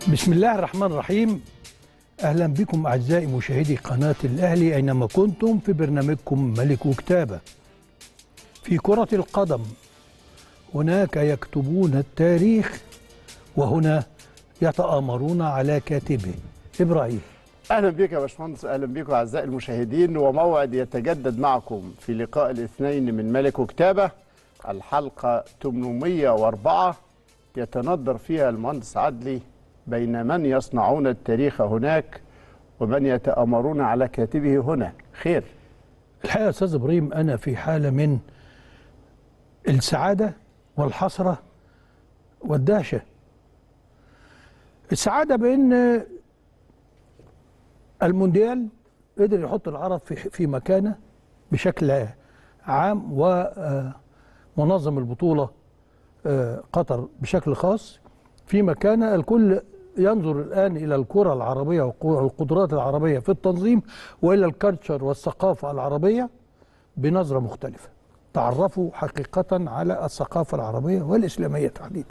بسم الله الرحمن الرحيم اهلا بكم اعزائي مشاهدي قناه الاهلي اينما كنتم في برنامجكم ملك وكتابه في كره القدم هناك يكتبون التاريخ وهنا يتآمرون على كاتبه ابراهيم اهلا بك يا باشمهندس اهلا بكم اعزائي المشاهدين وموعد يتجدد معكم في لقاء الاثنين من ملك وكتابه الحلقه 804 يتندر فيها المهندس عدلي بين من يصنعون التاريخ هناك ومن يتآمرون على كاتبه هنا خير الحقيقه يا استاذ ابراهيم انا في حاله من السعاده والحسره والدهشه السعاده بان المونديال قدر يحط العرب في في مكانه بشكل عام ومنظم البطوله قطر بشكل خاص في مكانه الكل ينظر الان الى الكره العربيه والقدرات العربيه في التنظيم والى الكالتشر والثقافه العربيه بنظره مختلفه تعرفوا حقيقه على الثقافه العربيه والاسلاميه تحديدا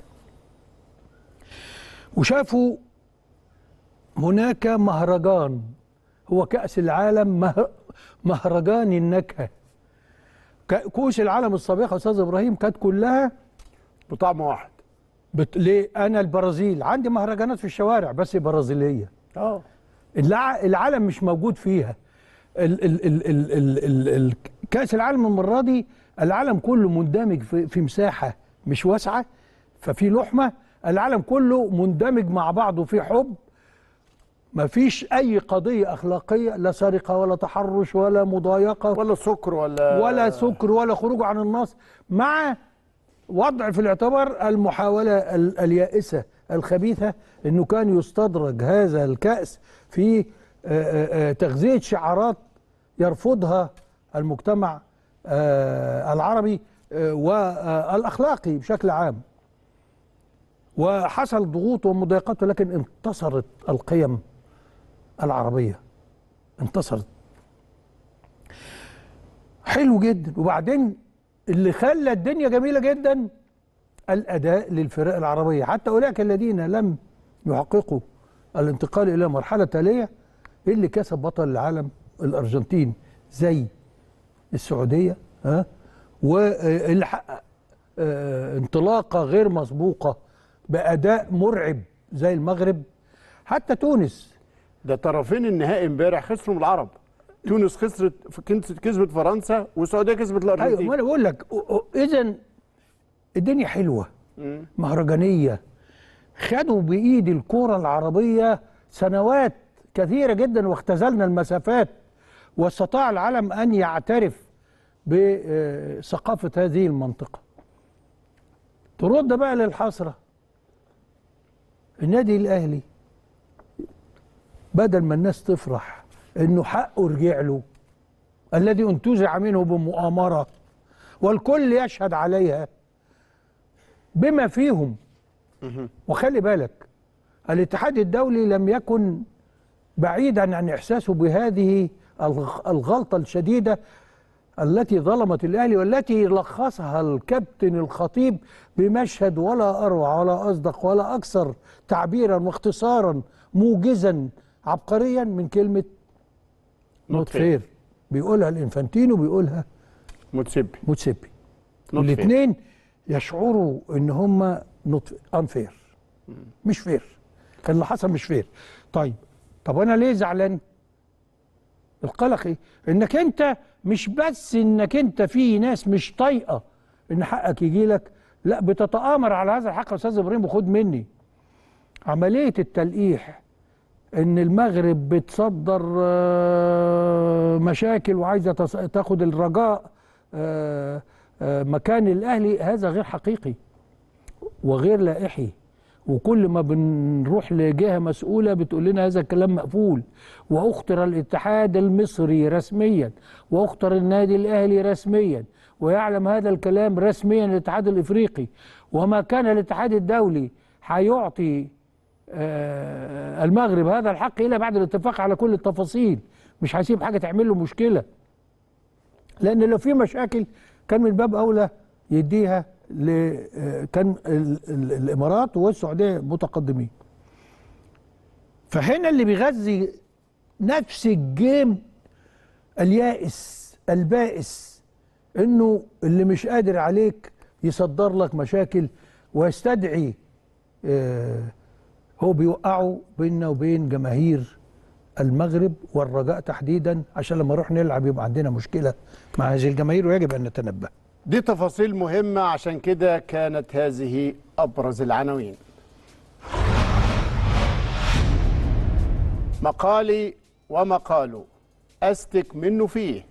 وشافوا هناك مهرجان هو كأس العالم مهرجان النكهة كؤوس العالم السابقة أستاذ إبراهيم كانت كلها بطعم واحد بت... ليه أنا البرازيل عندي مهرجانات في الشوارع بس برازيلية اه الع... العالم مش موجود فيها ال... ال... ال... ال... ال... ال... ال... كأس العالم المرة دي العالم كله مندمج في, في مساحة مش واسعة ففي لحمة العالم كله مندمج مع بعضه في حب ما فيش اي قضيه اخلاقيه لا سرقه ولا تحرش ولا مضايقه ولا سكر ولا ولا سكر ولا خروج عن النص مع وضع في الاعتبار المحاوله ال- اليائسه الخبيثه انه كان يستدرج هذا الكاس في آه، آه، آه، تغذيه شعارات يرفضها المجتمع آه، العربي آه، والاخلاقي بشكل عام وحصل ضغوط ومضايقات لكن انتصرت القيم العربية انتصرت حلو جدا وبعدين اللي خلى الدنيا جميلة جدا الأداء للفرق العربية حتى أولئك الذين لم يحققوا الانتقال إلى مرحلة تالية اللي كسب بطل العالم الأرجنتين زي السعودية ها واللي حقق آه، انطلاقة غير مسبوقة بأداء مرعب زي المغرب حتى تونس ده طرفين النهائي امبارح خسروا من العرب تونس خسرت كنت- كسبت فرنسا والسعوديه كسبت ايوه الارجنتين ما انا بقول لك اذا الدنيا حلوه مم. مهرجانيه خدوا بايد الكره العربيه سنوات كثيره جدا واختزلنا المسافات واستطاع العالم ان يعترف بثقافه هذه المنطقه ترد بقى للحسره النادي الاهلي بدل ما الناس تفرح انه حقه رجع له الذي انتزع منه بمؤامره والكل يشهد عليها بما فيهم وخلي بالك الاتحاد الدولي لم يكن بعيدا عن احساسه بهذه الغ- الغلطه الشديده التي ظلمت الاهلي والتي لخصها الكابتن الخطيب بمشهد ولا اروع ولا اصدق ولا اكثر تعبيرا واختصارا موجزا عبقريا من كلمه نوت فير بيقولها الانفانتينو بيقولها متسبي موتسيبي Not الاثنين يشعروا ان هم نوت انفير مش فير اللي حصل مش فير طيب طب انا ليه زعلان القلق ايه انك انت مش بس انك انت في ناس مش طايقه ان حقك يجي لك لا بتتآمر على هذا الحق يا استاذ ابراهيم وخد مني عمليه التلقيح ان المغرب بتصدر آه، مشاكل وعايزه تص- تاخد الرجاء آه، آه، مكان الاهلي هذا غير حقيقي وغير لائحي وكل ما بنروح لجهه مسؤوله بتقول لنا هذا الكلام مقفول واخطر الاتحاد المصري رسميا واخطر النادي الاهلي رسميا ويعلم هذا الكلام رسميا الاتحاد الافريقي وما كان الاتحاد الدولي هيعطي آه، المغرب هذا الحق الا بعد الاتفاق على كل التفاصيل مش هيسيب حاجه تعمل له مشكله لان لو في مشاكل كان من باب اولى يديها ل آه، كان ال- ال- الامارات والسعوديه متقدمين فهنا اللي بيغذي نفس الجيم اليائس البائس انه اللي مش قادر عليك يصدر لك مشاكل ويستدعي آه هو بيوقعه بيننا وبين جماهير المغرب والرجاء تحديدا عشان لما نروح نلعب يبقى عندنا مشكله مع هذه الجماهير ويجب ان نتنبه دي تفاصيل مهمة عشان كده كانت هذه أبرز العناوين مقالي ومقاله أستك منه فيه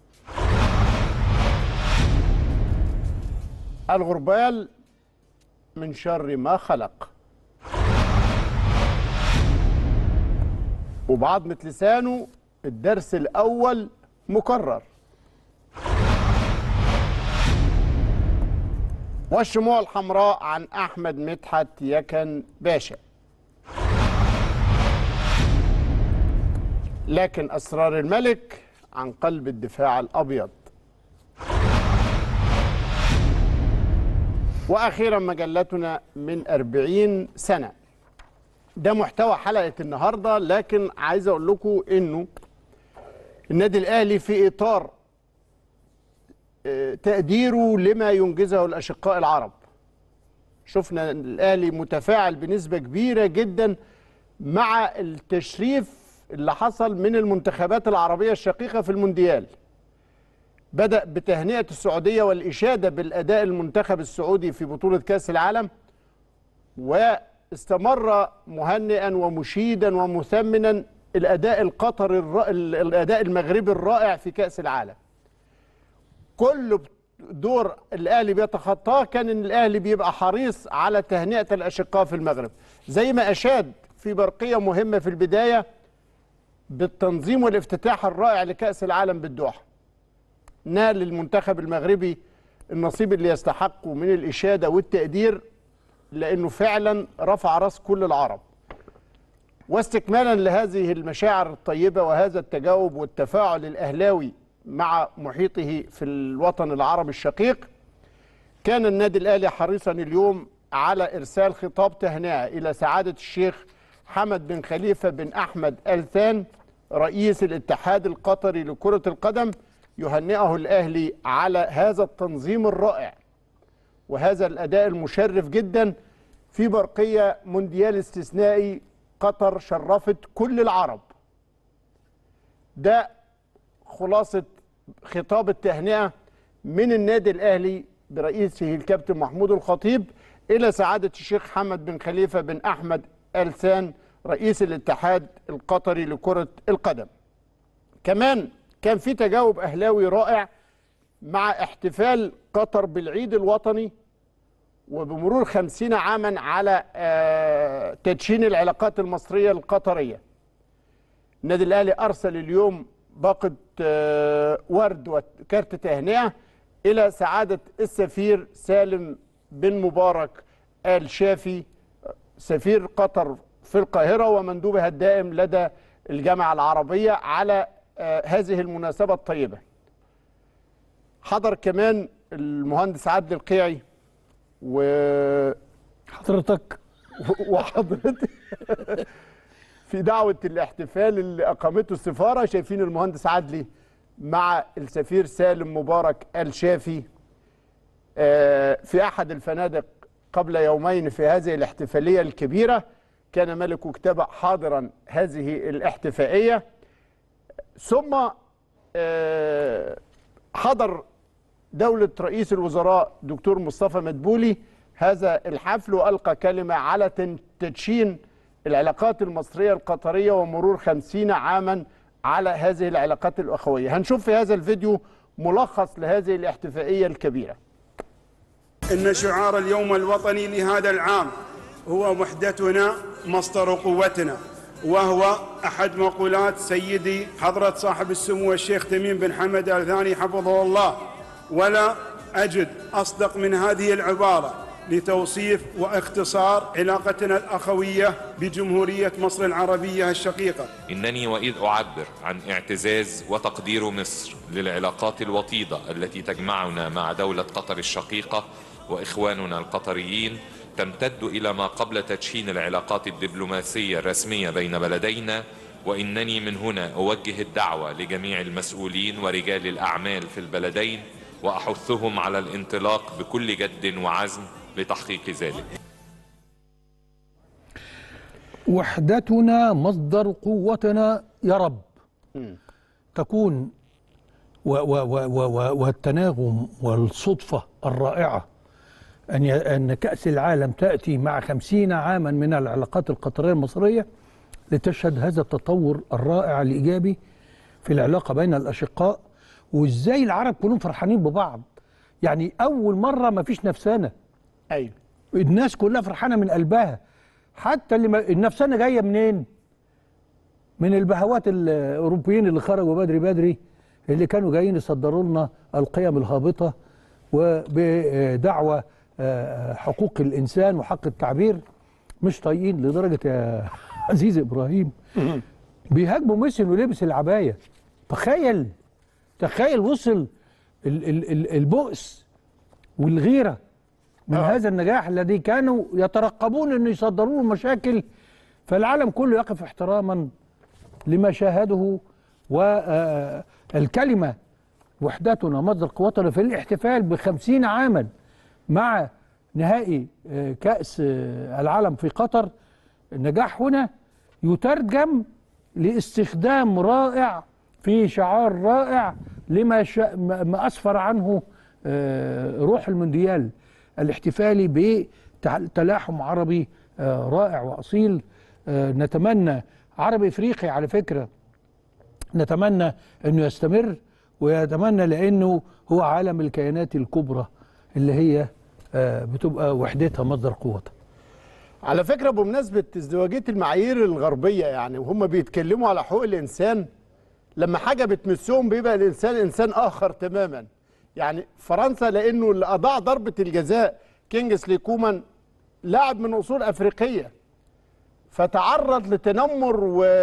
الغربال من شر ما خلق وبعضمة لسانه الدرس الأول مكرر والشموع الحمراء عن أحمد مدحت يكن باشا لكن أسرار الملك عن قلب الدفاع الأبيض وأخيرا مجلتنا من أربعين سنة ده محتوى حلقة النهاردة لكن عايز أقول لكم إنه النادي الأهلي في إطار تقديره لما ينجزه الأشقاء العرب شفنا الأهلي متفاعل بنسبة كبيرة جدا مع التشريف اللي حصل من المنتخبات العربية الشقيقة في المونديال بدأ بتهنئة السعودية والإشادة بالأداء المنتخب السعودي في بطولة كأس العالم واستمر مهنئا ومشيدا ومثمنا الأداء القطري الر... الأداء المغربي الرائع في كأس العالم كل دور الاهلي بيتخطاه كان ان الاهلي بيبقى حريص على تهنئه الاشقاء في المغرب زي ما اشاد في برقيه مهمه في البدايه بالتنظيم والافتتاح الرائع لكاس العالم بالدوحه نال المنتخب المغربي النصيب اللي يستحقه من الاشاده والتقدير لانه فعلا رفع راس كل العرب واستكمالا لهذه المشاعر الطيبه وهذا التجاوب والتفاعل الاهلاوي مع محيطه في الوطن العربي الشقيق كان النادي الاهلي حريصا اليوم على ارسال خطاب تهنئه الى سعاده الشيخ حمد بن خليفه بن احمد ال ثان رئيس الاتحاد القطري لكره القدم يهنئه الاهلي على هذا التنظيم الرائع وهذا الاداء المشرف جدا في برقيه مونديال استثنائي قطر شرفت كل العرب ده خلاصة خطاب التهنئة من النادي الأهلي برئيسه الكابتن محمود الخطيب إلى سعادة الشيخ حمد بن خليفة بن أحمد ألسان رئيس الاتحاد القطري لكرة القدم كمان كان في تجاوب أهلاوي رائع مع احتفال قطر بالعيد الوطني وبمرور خمسين عاما على تدشين العلاقات المصرية القطرية النادي الأهلي أرسل اليوم باقة ورد وكارت تهنئة إلى سعادة السفير سالم بن مبارك آل شافي سفير قطر في القاهرة ومندوبها الدائم لدى الجامعة العربية على هذه المناسبة الطيبة حضر كمان المهندس عادل القيعي و حضرتك وحضرتك في دعوة الاحتفال اللي أقامته السفارة شايفين المهندس عدلي مع السفير سالم مبارك الشافي في أحد الفنادق قبل يومين في هذه الاحتفالية الكبيرة كان ملك كتابة حاضرا هذه الاحتفائية ثم حضر دولة رئيس الوزراء دكتور مصطفى مدبولي هذا الحفل وألقى كلمة على تدشين العلاقات المصرية القطرية ومرور خمسين عاما على هذه العلاقات الأخوية هنشوف في هذا الفيديو ملخص لهذه الاحتفائية الكبيرة إن شعار اليوم الوطني لهذا العام هو وحدتنا مصدر قوتنا وهو أحد مقولات سيدي حضرة صاحب السمو الشيخ تميم بن حمد آل ثاني حفظه الله ولا أجد أصدق من هذه العبارة لتوصيف واختصار علاقتنا الأخوية بجمهورية مصر العربية الشقيقة إنني وإذ أعبر عن اعتزاز وتقدير مصر للعلاقات الوطيدة التي تجمعنا مع دولة قطر الشقيقة وإخواننا القطريين تمتد إلى ما قبل تدشين العلاقات الدبلوماسية الرسمية بين بلدينا وإنني من هنا أوجه الدعوة لجميع المسؤولين ورجال الأعمال في البلدين وأحثهم على الانطلاق بكل جد وعزم لتحقيق ذلك وحدتنا مصدر قوتنا يا رب تكون و و و و و والتناغم والصدفة الرائعة أن ي- أن كأس العالم تأتي مع خمسين عاما من العلاقات القطرية المصرية لتشهد هذا التطور الرائع الإيجابي في العلاقة بين الأشقاء وإزاي العرب كلهم فرحانين ببعض يعني أول مرة ما فيش نفسانة ايوه الناس كلها فرحانه من قلبها حتى اللي ما النفسانه جايه منين؟ من البهوات الاوروبيين اللي خرجوا بدري بدري اللي كانوا جايين يصدروا لنا القيم الهابطه وبدعوى آه، حقوق الانسان وحق التعبير مش طايقين لدرجه يا عزيز ابراهيم بيهاجموا ميسي انه لبس العبايه تخيل تخيل وصل ال- ال- ال- البؤس والغيره من آه. هذا النجاح الذي كانوا يترقبون انه يصدروا له مشاكل فالعالم كله يقف احتراما لما شاهده والكلمه وحدتنا مصدر قوتنا في الاحتفال بخمسين عاما مع نهائي آه، كأس آه، العالم في قطر النجاح هنا يترجم لاستخدام رائع في شعار رائع لما شا ما ما أسفر عنه آه، روح المونديال الاحتفالي بتلاحم عربي آه، رائع وأصيل آه، نتمنى عربي إفريقي على فكرة نتمنى أنه يستمر ويتمنى لأنه هو عالم الكيانات الكبرى اللي هي آه، بتبقى وحدتها مصدر قوتها على فكرة بمناسبة ازدواجية المعايير الغربية يعني وهم بيتكلموا على حقوق الإنسان لما حاجة بتمسهم بيبقى الإنسان إنسان آخر تماما يعني فرنسا لأنه اللي أضاع ضربة الجزاء كينجسلي كومان لاعب من أصول أفريقية فتعرض لتنمر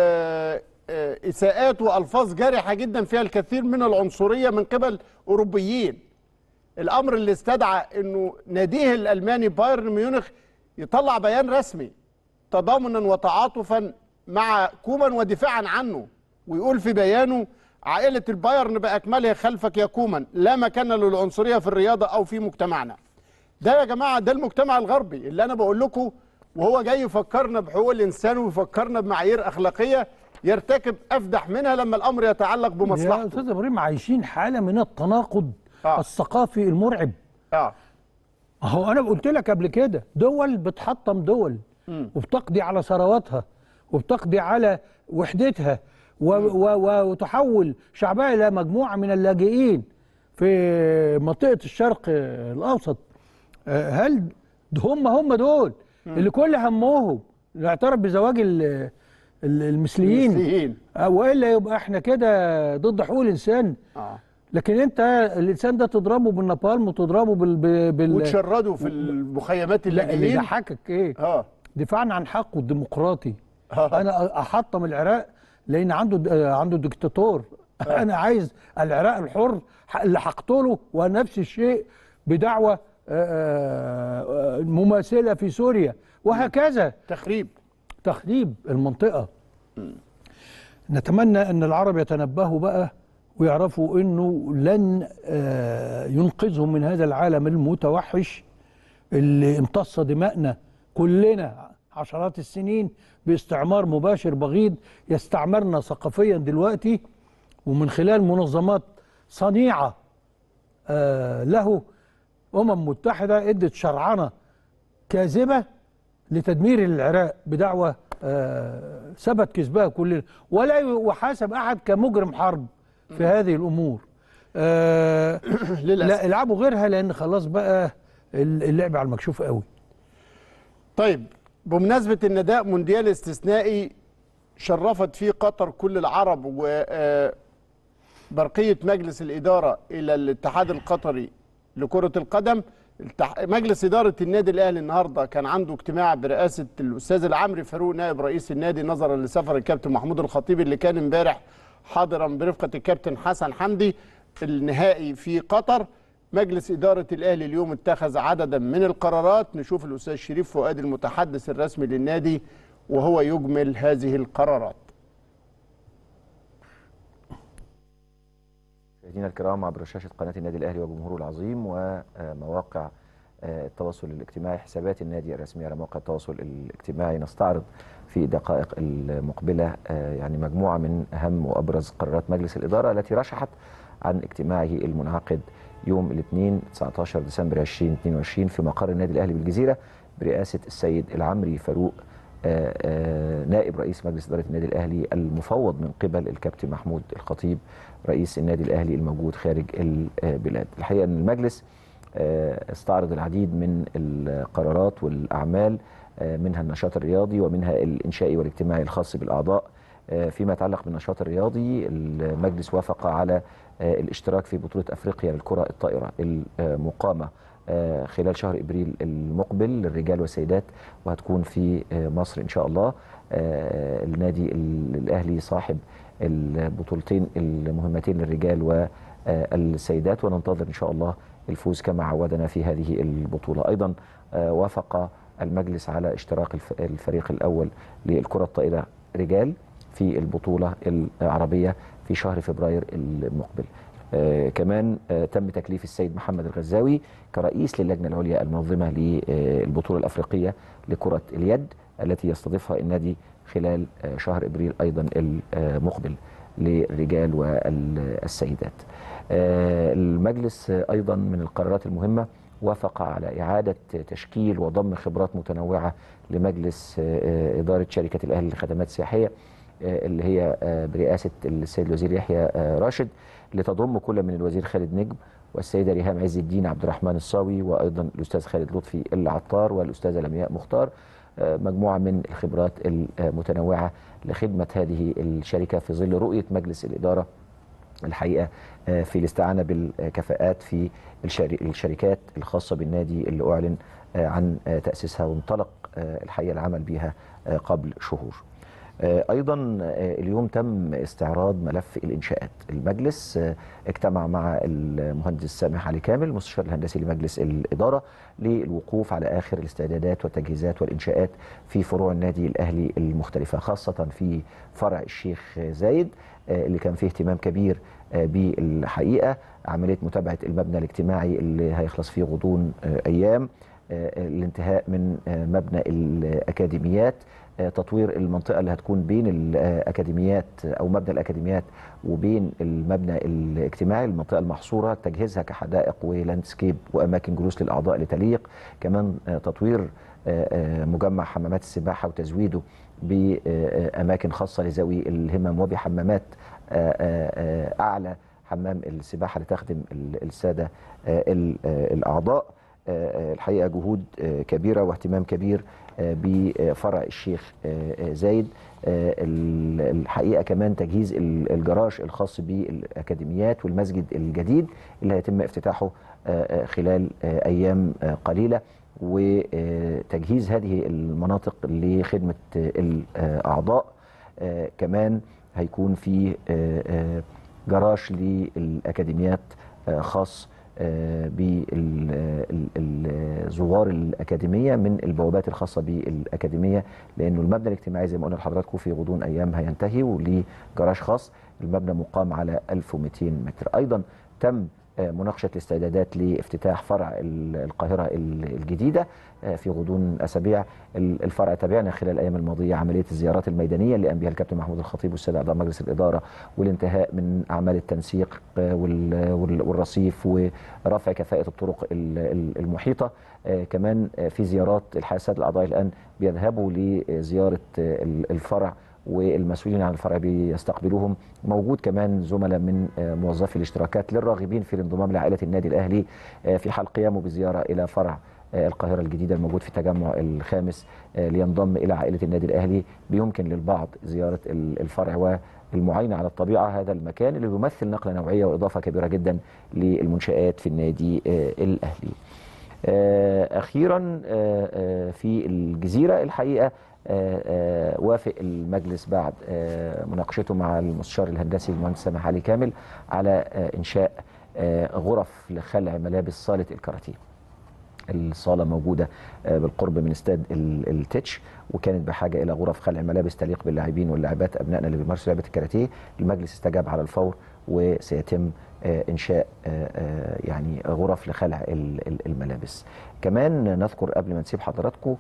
وإساءات وألفاظ جارحة جدا فيها الكثير من العنصرية من قبل أوروبيين الامر اللي استدعى انه ناديه الالماني بايرن ميونخ يطلع بيان رسمي تضامنا وتعاطفا مع كومان ودفاعا عنه ويقول في بيانه عائله البايرن باكملها خلفك يا كومان لا مكان للعنصريه في الرياضه او في مجتمعنا ده يا جماعه ده المجتمع الغربي اللي انا بقول لكم وهو جاي يفكرنا بحقوق الانسان ويفكرنا بمعايير اخلاقيه يرتكب افدح منها لما الامر يتعلق يا بمصلحته استاذ ابراهيم عايشين حاله من التناقض آه. الثقافي المرعب اه اهو انا قلت لك قبل كده دول بتحطم دول وبتقضي على ثرواتها وبتقضي على وحدتها و و و وتحول شعبها الى مجموعه من اللاجئين في منطقه الشرق الاوسط آه، هل د- هم هم دول اللي كل همهم الاعتراف بزواج ال- ال- المثليين المثليين. آه، والا يبقى احنا كده ضد حقوق الانسان اه لكن انت الانسان ده تضربه بالنابالم وتضربه بال, بال... بال... وتشردوا في المخيمات لا اللي اللاجئين يضحكك ايه اه دفاعا عن حقه الديمقراطي آه. انا احطم العراق لان عنده آه، عنده ديكتاتور انا عايز العراق الحر ح- اللي هقتله ونفس الشيء بدعوه آه، آه، آه، مماثله في سوريا وهكذا تخريب تخريب المنطقة نتمنى أن العرب يتنبهوا بقى ويعرفوا أنه لن آه، ينقذهم من هذا العالم المتوحش اللي امتص دماءنا كلنا عشرات السنين باستعمار مباشر بغيض يستعمرنا ثقافيا دلوقتي ومن خلال منظمات صنيعة آه، له أمم متحدة ادت شرعنة كاذبة لتدمير العراق بدعوى آه، ثبت كذبها كلنا ولا يحاسب أحد كمجرم حرب في هذه الأمور آه، للاسف لا العبوا غيرها لأن خلاص بقى اللعب على المكشوف قوي طيب بمناسبة ان ده مونديال استثنائي شرفت فيه قطر كل العرب وبرقية مجلس الإدارة إلى الاتحاد القطري لكرة القدم التح- مجلس إدارة النادي الأهلي النهاردة كان عنده اجتماع برئاسة الأستاذ العمري فاروق نائب رئيس النادي نظرا لسفر الكابتن محمود الخطيب اللي كان امبارح حاضرا برفقة الكابتن حسن حمدي النهائي في قطر مجلس إدارة الأهلي اليوم اتخذ عددا من القرارات نشوف الأستاذ شريف فؤاد المتحدث الرسمي للنادي وهو يجمل هذه القرارات مشاهدينا الكرام عبر شاشة قناة النادي الأهلي وجمهوره العظيم ومواقع آه، التواصل الاجتماعي حسابات النادي الرسمية على مواقع التواصل الاجتماعي نستعرض في الدقائق المقبلة آه، يعني مجموعة من أهم وأبرز قرارات مجلس الإدارة التي رشحت عن اجتماعه المنعقد يوم الاثنين 19 ديسمبر 2022 في مقر النادي الأهلي بالجزيرة برئاسة السيد العمري فاروق آه، آه، نائب رئيس مجلس إدارة النادي الأهلي المفوض من قبل الكابتن محمود الخطيب رئيس النادي الأهلي الموجود خارج البلاد الحقيقة أن المجلس آه، استعرض العديد من القرارات والأعمال آه، منها النشاط الرياضي ومنها الإنشائي والاجتماعي الخاص بالأعضاء آه، فيما يتعلق بالنشاط الرياضي المجلس وافق على آه، الاشتراك في بطولة أفريقيا للكرة الطائرة المقامة آه، خلال شهر ابريل المقبل للرجال والسيدات وهتكون في آه، مصر ان شاء الله آه، النادي ال- الاهلي صاحب البطولتين المهمتين للرجال والسيدات وننتظر ان شاء الله الفوز كما عودنا في هذه البطوله ايضا آه، وافق المجلس على اشتراك الف- الفريق الاول للكره الطائره رجال في البطوله العربيه في شهر فبراير المقبل آه كمان آه تم تكليف السيد محمد الغزاوي كرئيس للجنة العليا المنظمة للبطولة الأفريقية لكرة اليد التي يستضيفها النادي خلال آه شهر إبريل أيضا المقبل للرجال والسيدات آه المجلس آه أيضا من القرارات المهمة وافق على إعادة تشكيل وضم خبرات متنوعة لمجلس آه، آه، إدارة شركة الأهلي للخدمات السياحية آه، اللي هي آه، برئاسة السيد الوزير يحيى آه، راشد لتضم كل من الوزير خالد نجم والسيدة ريهام عز الدين عبد الرحمن الصاوي وأيضا الأستاذ خالد لطفي العطار والأستاذة لمياء مختار آه، مجموعة من الخبرات المتنوعة لخدمة هذه الشركة في ظل رؤية مجلس الإدارة الحقيقه آه، في الاستعانه بالكفاءات في الشري- الشركات الخاصه بالنادي اللي اعلن آه، عن آه، تاسيسها وانطلق آه، الحقيقه العمل بها آه، قبل شهور. آه، ايضا آه، اليوم تم استعراض ملف الانشاءات المجلس آه، اجتمع مع المهندس سامح علي كامل المستشار الهندسي لمجلس الاداره للوقوف على اخر الاستعدادات والتجهيزات والانشاءات في فروع النادي الاهلي المختلفه خاصه في فرع الشيخ زايد آه، اللي كان فيه اهتمام كبير آه، بالحقيقه عمليه متابعه المبنى الاجتماعي اللي هيخلص فيه غضون آه، ايام آه، الانتهاء من آه، مبنى الاكاديميات آه، تطوير المنطقه اللي هتكون بين الاكاديميات او مبنى الاكاديميات وبين المبنى الاجتماعي المنطقه المحصوره تجهيزها كحدائق ولاندسكيب واماكن جلوس للاعضاء لتليق كمان آه، تطوير آه، آه، مجمع حمامات السباحه وتزويده باماكن خاصه لذوي الهمم وبحمامات آه، آه، آه، اعلى حمام السباحه لتخدم ال- الساده آه، ال- آه، الاعضاء آه، آه، الحقيقه جهود آه، كبيره واهتمام كبير آه، بفرع الشيخ آه، آه، زايد آه، ال- الحقيقه كمان تجهيز ال- الجراج الخاص بالاكاديميات والمسجد الجديد اللي هيتم افتتاحه آه، آه، خلال آه، ايام آه، قليله وتجهيز هذه المناطق لخدمه آه، الاعضاء آه، كمان هيكون في آه، آه، جراج للاكاديميات آه، خاص بالزوار الأكاديمية من البوابات الخاصة بالأكاديمية لأنه المبنى الاجتماعي زي ما قلنا لحضراتكم في غضون أيام هينتهي وليه جراج خاص المبنى مقام على 1200 متر أيضا تم آه، مناقشة الاستعدادات لافتتاح فرع ال- القاهرة ال- الجديدة آه، في غضون أسابيع ال- الفرع تابعنا خلال الأيام الماضية عملية الزيارات الميدانية اللي قام بها الكابتن محمود الخطيب والسادة أعضاء مجلس الإدارة والانتهاء من أعمال التنسيق آه، وال- وال- والرصيف ورفع كفاءة الطرق ال- ال- المحيطة آه، كمان آه، في زيارات الحقيقة السادة الأعضاء الآن بيذهبوا لزيارة آه، ال- الفرع والمسؤولين عن الفرع بيستقبلوهم موجود كمان زملاء من آه، موظفي الاشتراكات للراغبين في الانضمام لعائله النادي الاهلي آه، في حال قيامه بزياره الى فرع آه، القاهره الجديده الموجود في التجمع الخامس آه، لينضم الى عائله النادي الاهلي بيمكن للبعض زياره ال- الفرع والمعاينه على الطبيعه هذا المكان اللي بيمثل نقله نوعيه واضافه كبيره جدا للمنشات في النادي آه، الاهلي. آه، اخيرا آه، آه، في الجزيره الحقيقه آه، آه، وافق المجلس بعد آه، مناقشته مع المستشار الهندسي المهندس سامح علي كامل على آه، انشاء آه، غرف لخلع ملابس صاله الكاراتيه الصاله موجوده آه، بالقرب من استاد ال- التتش وكانت بحاجه الى غرف خلع ملابس تليق باللاعبين واللاعبات ابنائنا اللي بيمارسوا لعبه الكاراتيه المجلس استجاب على الفور وسيتم آه، انشاء آه، آه، يعني غرف لخلع ال- ال- الملابس كمان نذكر قبل ما نسيب حضراتكم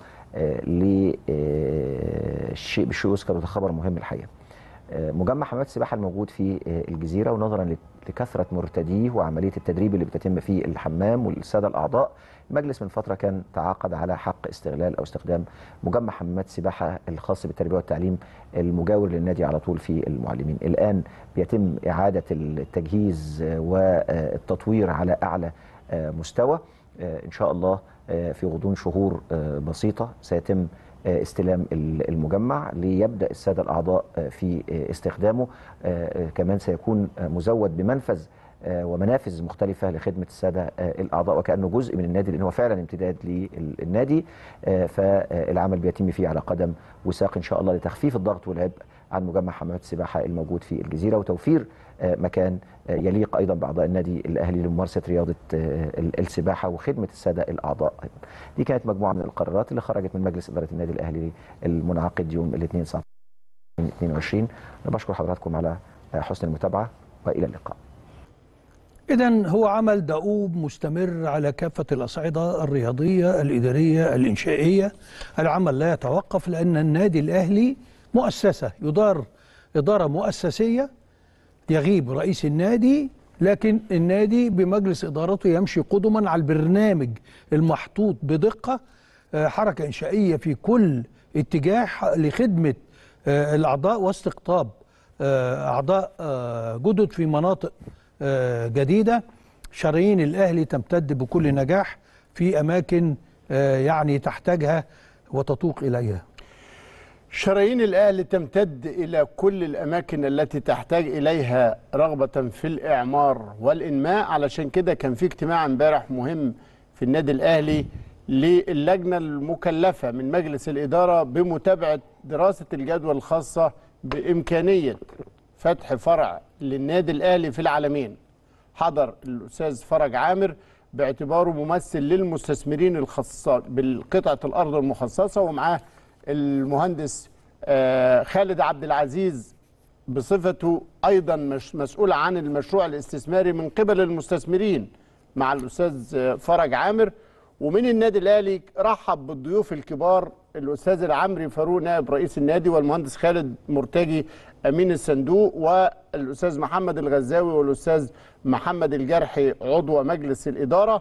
للشيء بالشيء يذكر وده خبر مهم الحقيقه آه، مجمع حمامات السباحه الموجود في آه، الجزيره ونظرا ل- لكثره مرتديه وعمليه التدريب اللي بتتم في الحمام والساده الاعضاء المجلس من فتره كان تعاقد على حق استغلال او استخدام مجمع حمامات السباحه الخاص بالتربيه والتعليم المجاور للنادي على طول في المعلمين الان بيتم اعاده التجهيز آه، والتطوير على اعلى آه، مستوى آه، ان شاء الله آه، في غضون شهور آه، بسيطه سيتم آه، استلام ال- المجمع ليبدا الساده الاعضاء آه، في آه، استخدامه آه، آه، كمان سيكون آه، مزود بمنفذ آه، ومنافذ مختلفة لخدمة السادة آه، الأعضاء وكأنه جزء من النادي لأنه هو فعلا امتداد للنادي آه، فالعمل بيتم فيه على قدم وساق إن شاء الله لتخفيف الضغط والعبء عن مجمع حمامات السباحة الموجود في الجزيرة وتوفير آه، مكان آه، يليق أيضا بأعضاء النادي الأهلي لممارسة رياضة آه، ال- السباحة وخدمة السادة الأعضاء أيضا دي كانت مجموعة من القرارات اللي خرجت من مجلس إدارة النادي الأهلي المنعقد يوم الاثنين 22 أنا بشكر حضراتكم على آه، حسن المتابعة وإلى اللقاء إذا هو عمل دؤوب مستمر على كافة الأصعدة الرياضية الإدارية الإنشائية العمل لا يتوقف لأن النادي الأهلي مؤسسة يدار إدارة مؤسسية يغيب رئيس النادي لكن النادي بمجلس إدارته يمشي قدما على البرنامج المحطوط بدقة آه، حركة إنشائية في كل اتجاه لخدمة آه، الأعضاء واستقطاب آه، أعضاء آه، جدد في مناطق آه، جديدة شرايين الأهلي تمتد بكل نجاح في أماكن آه، يعني تحتاجها وتطوق إليها شرايين الأهلي تمتد إلى كل الأماكن التي تحتاج إليها رغبة في الإعمار والإنماء علشان كده كان في اجتماع امبارح مهم في النادي الأهلي للجنة المكلفة من مجلس الإدارة بمتابعة دراسة الجدوى الخاصة بإمكانية فتح فرع للنادي الأهلي في العالمين حضر الأستاذ فرج عامر باعتباره ممثل للمستثمرين الخاصة بالقطعة الأرض المخصصة ومعاه المهندس آه، خالد عبد العزيز بصفته أيضا مش مسؤول عن المشروع الاستثماري من قبل المستثمرين مع الأستاذ آه، فرج عامر ومن النادي الأهلي رحب بالضيوف الكبار الأستاذ العمري فاروق نائب رئيس النادي والمهندس خالد مرتجي أمين الصندوق والأستاذ محمد الغزاوي والأستاذ محمد الجرحي عضو مجلس الإدارة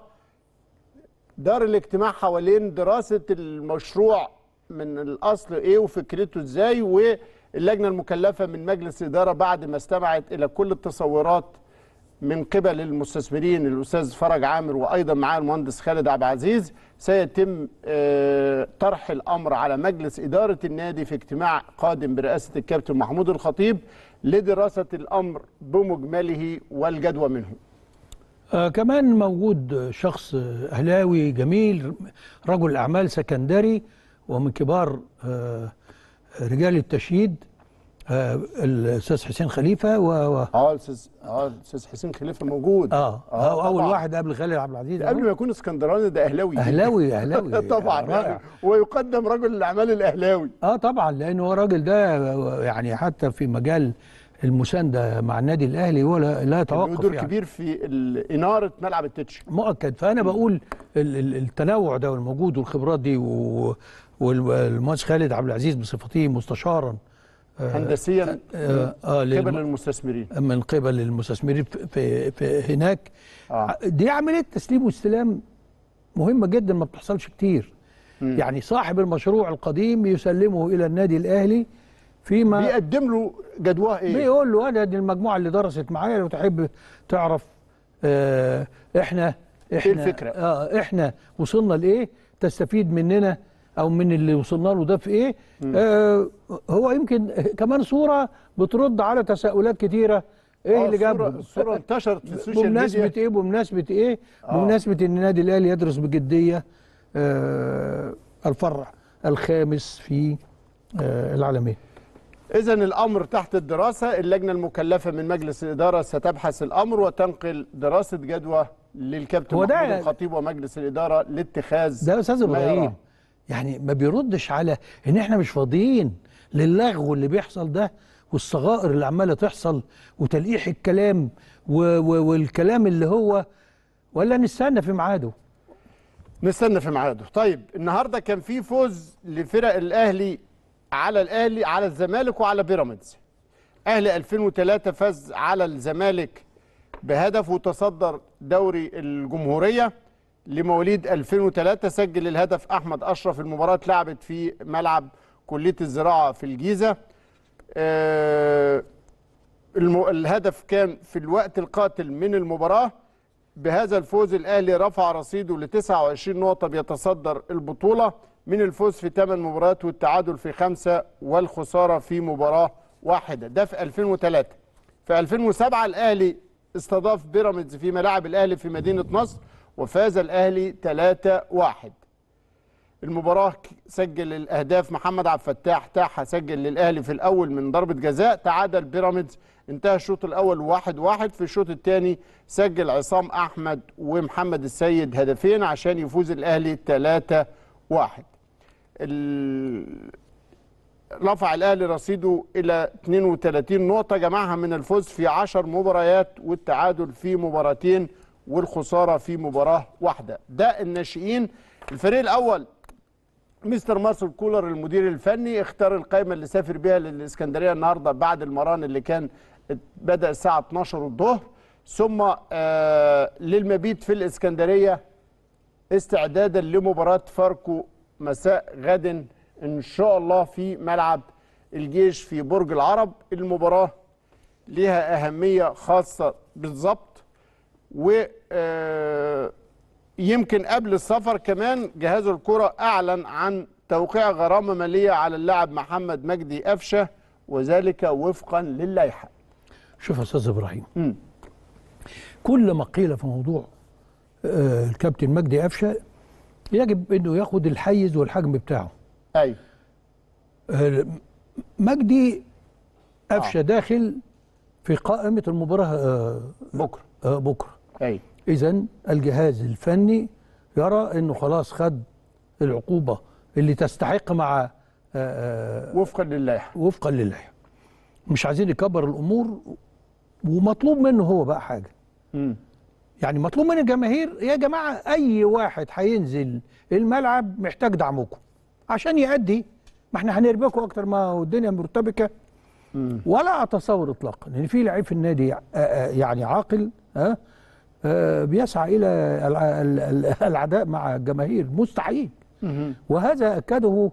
دار الاجتماع حوالين دراسة المشروع من الأصل إيه وفكرته إزاي واللجنة المكلفة من مجلس الإدارة بعد ما استمعت إلى كل التصورات من قبل المستثمرين الأستاذ فرج عامر وأيضا معاه المهندس خالد عبد العزيز سيتم آه، طرح الأمر على مجلس إدارة النادي في اجتماع قادم برئاسة الكابتن محمود الخطيب لدراسة الأمر بمجمله والجدوى منه آه كمان موجود شخص أهلاوي جميل رجل أعمال سكندري ومن كبار آه رجال التشييد آه الأستاذ حسين خليفة و و- اه الاستاذ اه الاستاذ حسين خليفه موجود اه, آه أول طبعاً. واحد قبل خالد عبد العزيز قبل ما يكون اسكندراني ده اهلاوي أهلاوي أهلاوي طبعا رائع يعني ويقدم رجل الاعمال الاهلاوي اه طبعا لان هو الراجل ده يعني حتى في مجال المسانده مع النادي الاهلي هو لا, لا له يتوقف دور يعني. كبير في ال- اناره ملعب التتش مؤكد فانا بقول ال- ال- التنوع ده والموجود والخبرات دي و- والمهندس خالد عبد العزيز بصفته مستشارا هندسيا آه آه قبل للم- المستثمرين من قبل المستثمرين في, في, في هناك آه. دي عمليه تسليم واستلام مهمه جدا ما بتحصلش كتير يعني صاحب المشروع القديم يسلمه الى النادي الاهلي فيما بيقدم له جدواه ايه بيقول له انا دي المجموعه اللي درست معايا لو تحب تعرف آه احنا احنا الفكرة؟ اه احنا وصلنا لايه تستفيد مننا او من اللي وصلنا له ده في ايه آه هو يمكن كمان صوره بترد على تساؤلات كتيره ايه آه، اللي الصورة- جابه الصورة انتشرت في السوشيال بمناسبه ميديا ايه بمناسبه ايه بمناسبه ان النادي الاهلي يدرس بجديه آه الفرع الخامس في آه العالمين إذا الأمر تحت الدراسة اللجنة المكلفة من مجلس الإدارة ستبحث الأمر وتنقل دراسة جدوى للكابتن هو ده- محمود الخطيب ومجلس الإدارة لاتخاذ ده يا استاذ ما يراه. ابراهيم يعني ما بيردش على ان احنا مش فاضيين للغو اللي بيحصل ده والصغائر اللي عماله تحصل وتلقيح الكلام و و والكلام اللي هو ولا نستنى في ميعاده نستنى في ميعاده طيب النهارده كان في فوز لفرق الاهلي على الاهلي على الزمالك وعلى بيراميدز اهلي 2003 فاز على الزمالك بهدف وتصدر دوري الجمهوريه لمواليد 2003 سجل الهدف احمد اشرف المباراه اتلعبت في ملعب كليه الزراعه في الجيزه آه الم... الهدف كان في الوقت القاتل من المباراه بهذا الفوز الاهلي رفع رصيده ل 29 نقطه بيتصدر البطوله من الفوز في 8 مباريات والتعادل في خمسه والخساره في مباراه واحده ده في 2003 في 2007 الاهلي استضاف بيراميدز في ملاعب الاهلي في مدينه نصر وفاز الاهلي 3-1 المباراة ك- سجل الأهداف محمد عبد الفتاح تاحة سجل للأهلي في الأول من ضربة جزاء تعادل بيراميدز انتهى الشوط الأول واحد واحد في الشوط الثاني سجل عصام أحمد ومحمد السيد هدفين عشان يفوز الأهلي 3 واحد ال... رفع الأهلي رصيده إلى 32 نقطة جمعها من الفوز في 10 مباريات والتعادل في مباراتين والخسارة في مباراة واحدة ده الناشئين الفريق الأول مستر مارسيل كولر المدير الفني اختار القائمه اللي سافر بيها للاسكندريه النهارده بعد المران اللي كان بدا الساعه 12 الظهر ثم آه للمبيت في الاسكندريه استعدادا لمباراه فاركو مساء غد ان شاء الله في ملعب الجيش في برج العرب المباراه لها اهميه خاصه بالظبط و آه يمكن قبل السفر كمان جهاز الكرة أعلن عن توقيع غرامة مالية على اللاعب محمد مجدي قفشة وذلك وفقا للائحة شوف يا استاذ ابراهيم مم. كل ما قيل في موضوع آه الكابتن مجدي قفشه يجب انه ياخد الحيز والحجم بتاعه أيوة آه، مجدي قفشه داخل في قائمه المباراه آه، بكرة آه، بكره أيوة اذا الجهاز الفني يرى انه خلاص خد العقوبه اللي تستحق مع آه، آه، وفقا للائحة وفقا للائحه مش عايزين يكبر الامور ومطلوب منه هو بقى حاجه مم. يعني مطلوب من الجماهير يا جماعه اي واحد هينزل الملعب محتاج دعمكم عشان يأدي ما احنا هنربكوا اكتر ما هو الدنيا مرتبكه ولا اتصور اطلاقا ان في لعيب في النادي آه، آه، يعني عاقل ها آه، بيسعى الى الع- ال- ال- العداء مع الجماهير مستحيل وهذا اكده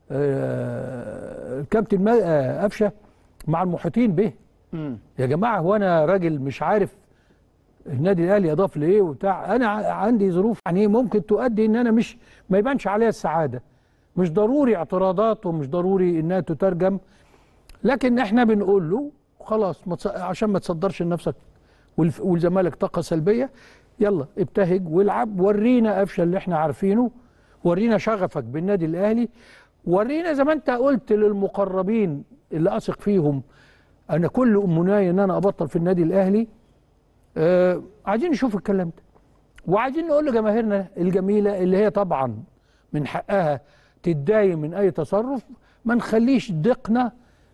آه، الكابتن ما- آه، قفشه مع المحيطين به مم. يا جماعه هو انا راجل مش عارف النادي الاهلي اضاف لايه وبتاع انا ع- عندي ظروف يعني ممكن تؤدي ان انا مش ما يبانش عليها السعاده مش ضروري اعتراضات ومش ضروري انها تترجم لكن احنا بنقول له خلاص ما تص- عشان ما تصدرش لنفسك والف- والزمالك طاقه سلبيه يلا ابتهج والعب ورينا قفشه اللي احنا عارفينه ورينا شغفك بالنادي الاهلي ورينا زي ما انت قلت للمقربين اللي اثق فيهم انا كل امناي ان انا ابطل في النادي الاهلي آه عايزين نشوف الكلام ده وعايزين نقول لجماهيرنا الجميله اللي هي طبعا من حقها تتضايق من اي تصرف ما نخليش ضيقنا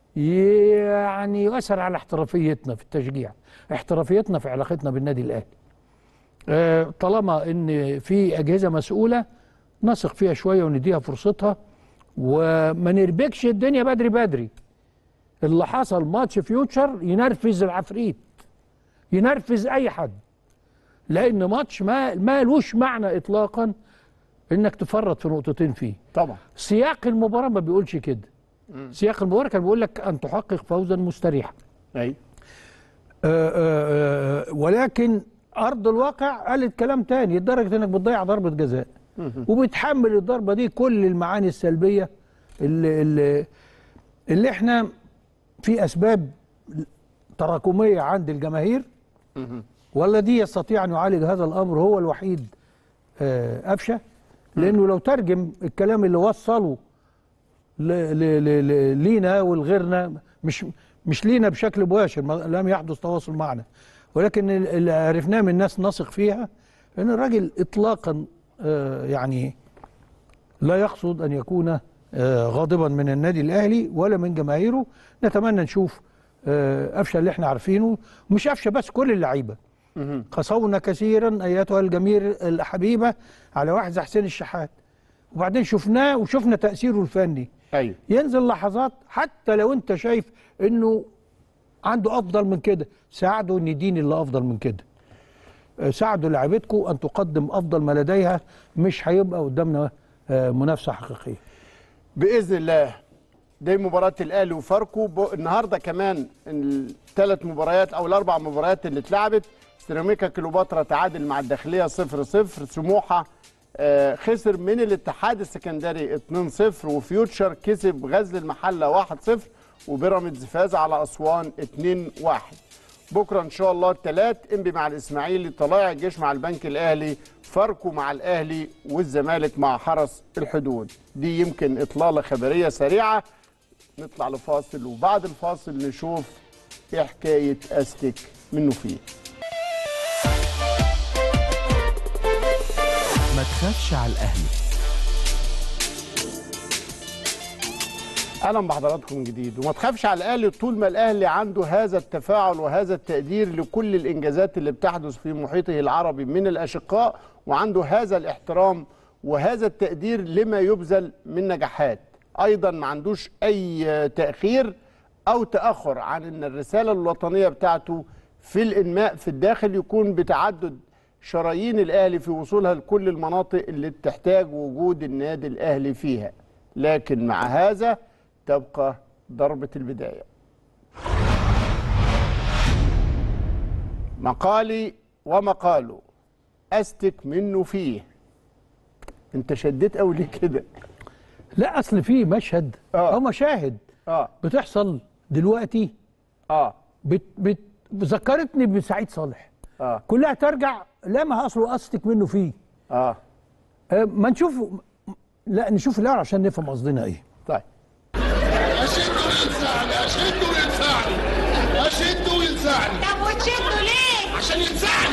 يعني يؤثر على احترافيتنا في التشجيع احترافيتنا في علاقتنا بالنادي الاهلي آه، طالما ان في اجهزه مسؤوله نثق فيها شويه ونديها فرصتها وما نربكش الدنيا بدري بدري اللي حصل ماتش فيوتشر ينرفز العفريت ينرفز اي حد لان ماتش ما ما لوش معنى اطلاقا انك تفرط في نقطتين فيه طبعا سياق المباراه ما بيقولش كده سياق المباراه كان بيقول لك ان تحقق فوزا مستريحا أيوة آه، آه، آه، ولكن ارض الواقع قالت كلام تاني لدرجه انك بتضيع ضربه جزاء وبتحمل الضربه دي كل المعاني السلبيه اللي, اللي, اللي احنا في اسباب تراكميه عند الجماهير والذي يستطيع ان يعالج هذا الامر هو الوحيد آه، قفشه لانه لو ترجم الكلام اللي وصله ل- ل- ل- ل- لينا ولغيرنا مش مش لينا بشكل مباشر ما- لم يحدث تواصل معنا ولكن ال- اللي عرفناه من ناس نثق فيها ان الراجل اطلاقا آه، يعني لا يقصد ان يكون آه، غاضبا من النادي الاهلي ولا من جماهيره نتمنى نشوف آه، قفشه اللي احنا عارفينه مش قفشه بس كل اللعيبه قصونا كثيرا ايتها الجماهير الحبيبه على واحد زي حسين الشحات وبعدين شفناه وشفنا تاثيره الفني ايوه ينزل لحظات حتى لو انت شايف انه عنده افضل من كده ساعدوا ان يدين اللي افضل من كده آه، ساعدوا لعيبتكم ان تقدم افضل ما لديها مش هيبقى قدامنا آه، منافسه حقيقيه باذن الله دي مباراه الاهلي وفاركو ب- النهارده كمان الثلاث مباريات او الاربع مباريات اللي اتلعبت سيراميكا كليوباترا تعادل مع الداخليه 0 0 سموحه آه، خسر من الاتحاد السكندري 2 0 وفيوتشر كسب غزل المحله 1 0 وبيراميدز فاز على اسوان 2 1 بكره ان شاء الله الثلاث انبي مع الاسماعيلي طلائع الجيش مع البنك الاهلي فاركو مع الاهلي والزمالك مع حرس الحدود دي يمكن اطلاله خبريه سريعه نطلع لفاصل وبعد الفاصل نشوف ايه حكايه استك منه فيه ما تخافش على الاهلي اهلا بحضراتكم من جديد وما تخافش على الاهلي طول ما الاهلي عنده هذا التفاعل وهذا التقدير لكل الانجازات اللي بتحدث في محيطه العربي من الاشقاء وعنده هذا الاحترام وهذا التقدير لما يبذل من نجاحات ايضا ما عندوش اي تاخير او تاخر عن ان الرساله الوطنيه بتاعته في الانماء في الداخل يكون بتعدد شرايين الاهلي في وصولها لكل المناطق اللي بتحتاج وجود النادي الاهلي فيها لكن مع هذا تبقى ضربة البداية مقالي ومقاله أستك منه فيه انت شديت قوي ليه كده لا اصل في مشهد آه. او مشاهد اه بتحصل دلوقتي اه بت بت ذكرتني بسعيد صالح اه كلها ترجع لا ما اصله قصدك منه فيه اه آه، ما نشوف لا نشوف الاول عشان نفهم قصدنا ايه طيب اشده وينفعني اشده وينفعني اشده وينفعني طب وتشدوا ليه؟ عشان ينفعني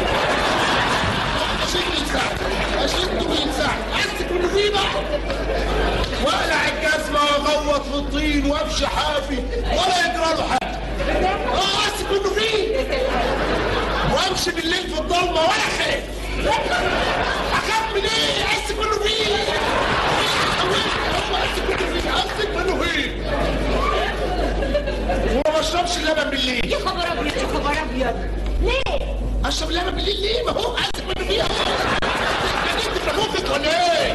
اشده وينفعني اشده وينفعني امسك منه فيه بقى واقلع الجزمه واغوط في الطين وامشي حافي ولا يجرى له حاجه اه امسك منه فيه وامشي بالليل في الضلمه ولا خايف اخاف من ايه امسك منه فيه امسك منه فيه امسك منه فيه وما بشربش اللبن بالليل يا خبر ابيض يا خبر ابيض ليه؟ اشرب اللبن بالليل ليه؟ ما هو عايزك منه فيها انت في مخك ولا ايه؟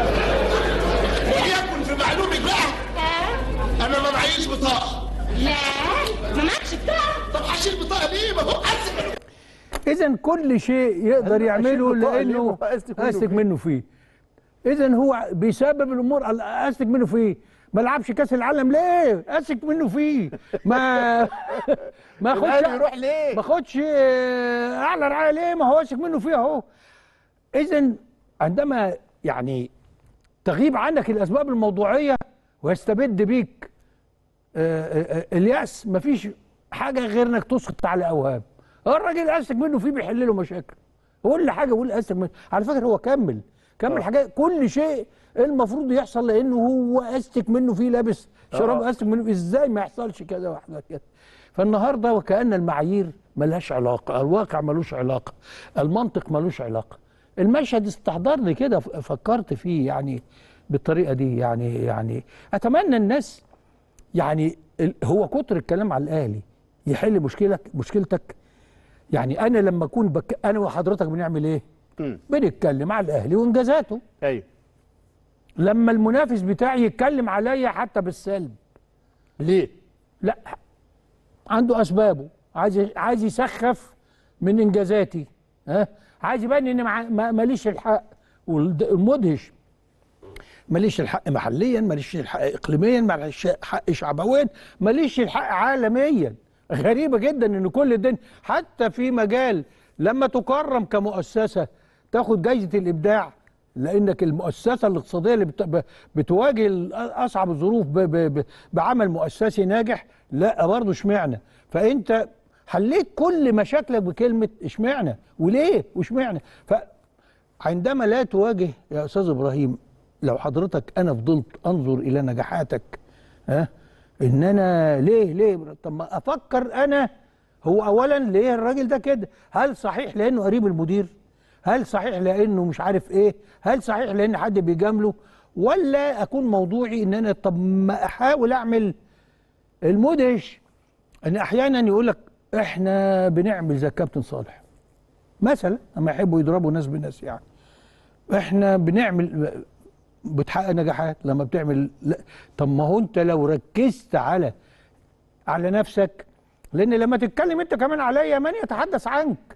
وليكن في معلومك بقى ها؟ انا ما معيش بطاقه لا ما معكش بتاع طب هشيل بطاقه ليه؟ ما هو عايزك منه اذا كل شيء يقدر أنا يعمله أشيل بطاقة ليه؟ لانه ما هو أستك منه استك فيه. منه فيه اذا هو بيسبب الامور ال- استك منه فيه ما لعبش كاس العالم ليه استك منه فيه ما ما الأهلي خدش يروح ليه؟ ما خدش آه، اعلى رعايه ليه ما هو استك منه فيه اهو اذا عندما يعني تغيب عنك الاسباب الموضوعيه ويستبد بيك آه، آه، آه، الياس مفيش حاجه غير انك تسقط على اوهام هو الراجل اسك منه فيه بيحل له مشاكل كل حاجه بيقول اسك منه على فكره هو كمل كمل حاجات كل شيء المفروض يحصل لانه هو استك منه فيه لابس شراب آه. استك منه فيه ازاي ما يحصلش كذا واحده كده فالنهارده وكأن المعايير ملهاش علاقه الواقع ملوش علاقه المنطق ملوش علاقه المشهد استحضرني كده ف- فكرت فيه يعني بالطريقه دي يعني يعني اتمنى الناس يعني ال- هو كتر الكلام على الاهلي يحل مشكلك مشكلتك يعني انا لما اكون بك انا وحضرتك بنعمل ايه مم. بنتكلم على الاهلي وانجازاته ايوه لما المنافس بتاعي يتكلم عليا حتى بالسلب ليه؟ لا عنده اسبابه عايز عايز يسخف من انجازاتي ها عايز يبان ان مع- ما- ماليش الحق والمدهش ماليش الحق محليا ماليش الحق اقليميا ماليش الحق شعبويا ماليش الحق عالميا غريبه جدا ان كل الدنيا حتى في مجال لما تكرم كمؤسسه تاخد جايزه الابداع لانك المؤسسه الاقتصاديه اللي بت- ب- بتواجه ال- اصعب الظروف ب- ب- ب- بعمل مؤسسي ناجح لا برضه اشمعنى فانت حليت كل مشاكلك بكلمه اشمعنى وليه واشمعنى فعندما لا تواجه يا استاذ ابراهيم لو حضرتك انا فضلت انظر الى نجاحاتك ها ان انا ليه ليه طب ما افكر انا هو اولا ليه الراجل ده كده هل صحيح لانه قريب المدير هل صحيح لانه مش عارف ايه هل صحيح لان حد بيجامله ولا اكون موضوعي ان انا طب ما احاول اعمل المدهش ان احيانا يقول لك احنا بنعمل زي الكابتن صالح مثلا لما يحبوا يضربوا ناس بناس يعني احنا بنعمل بتحقق نجاحات لما بتعمل لا. طب ما هو انت لو ركزت على على نفسك لان لما تتكلم انت كمان عليا من يتحدث عنك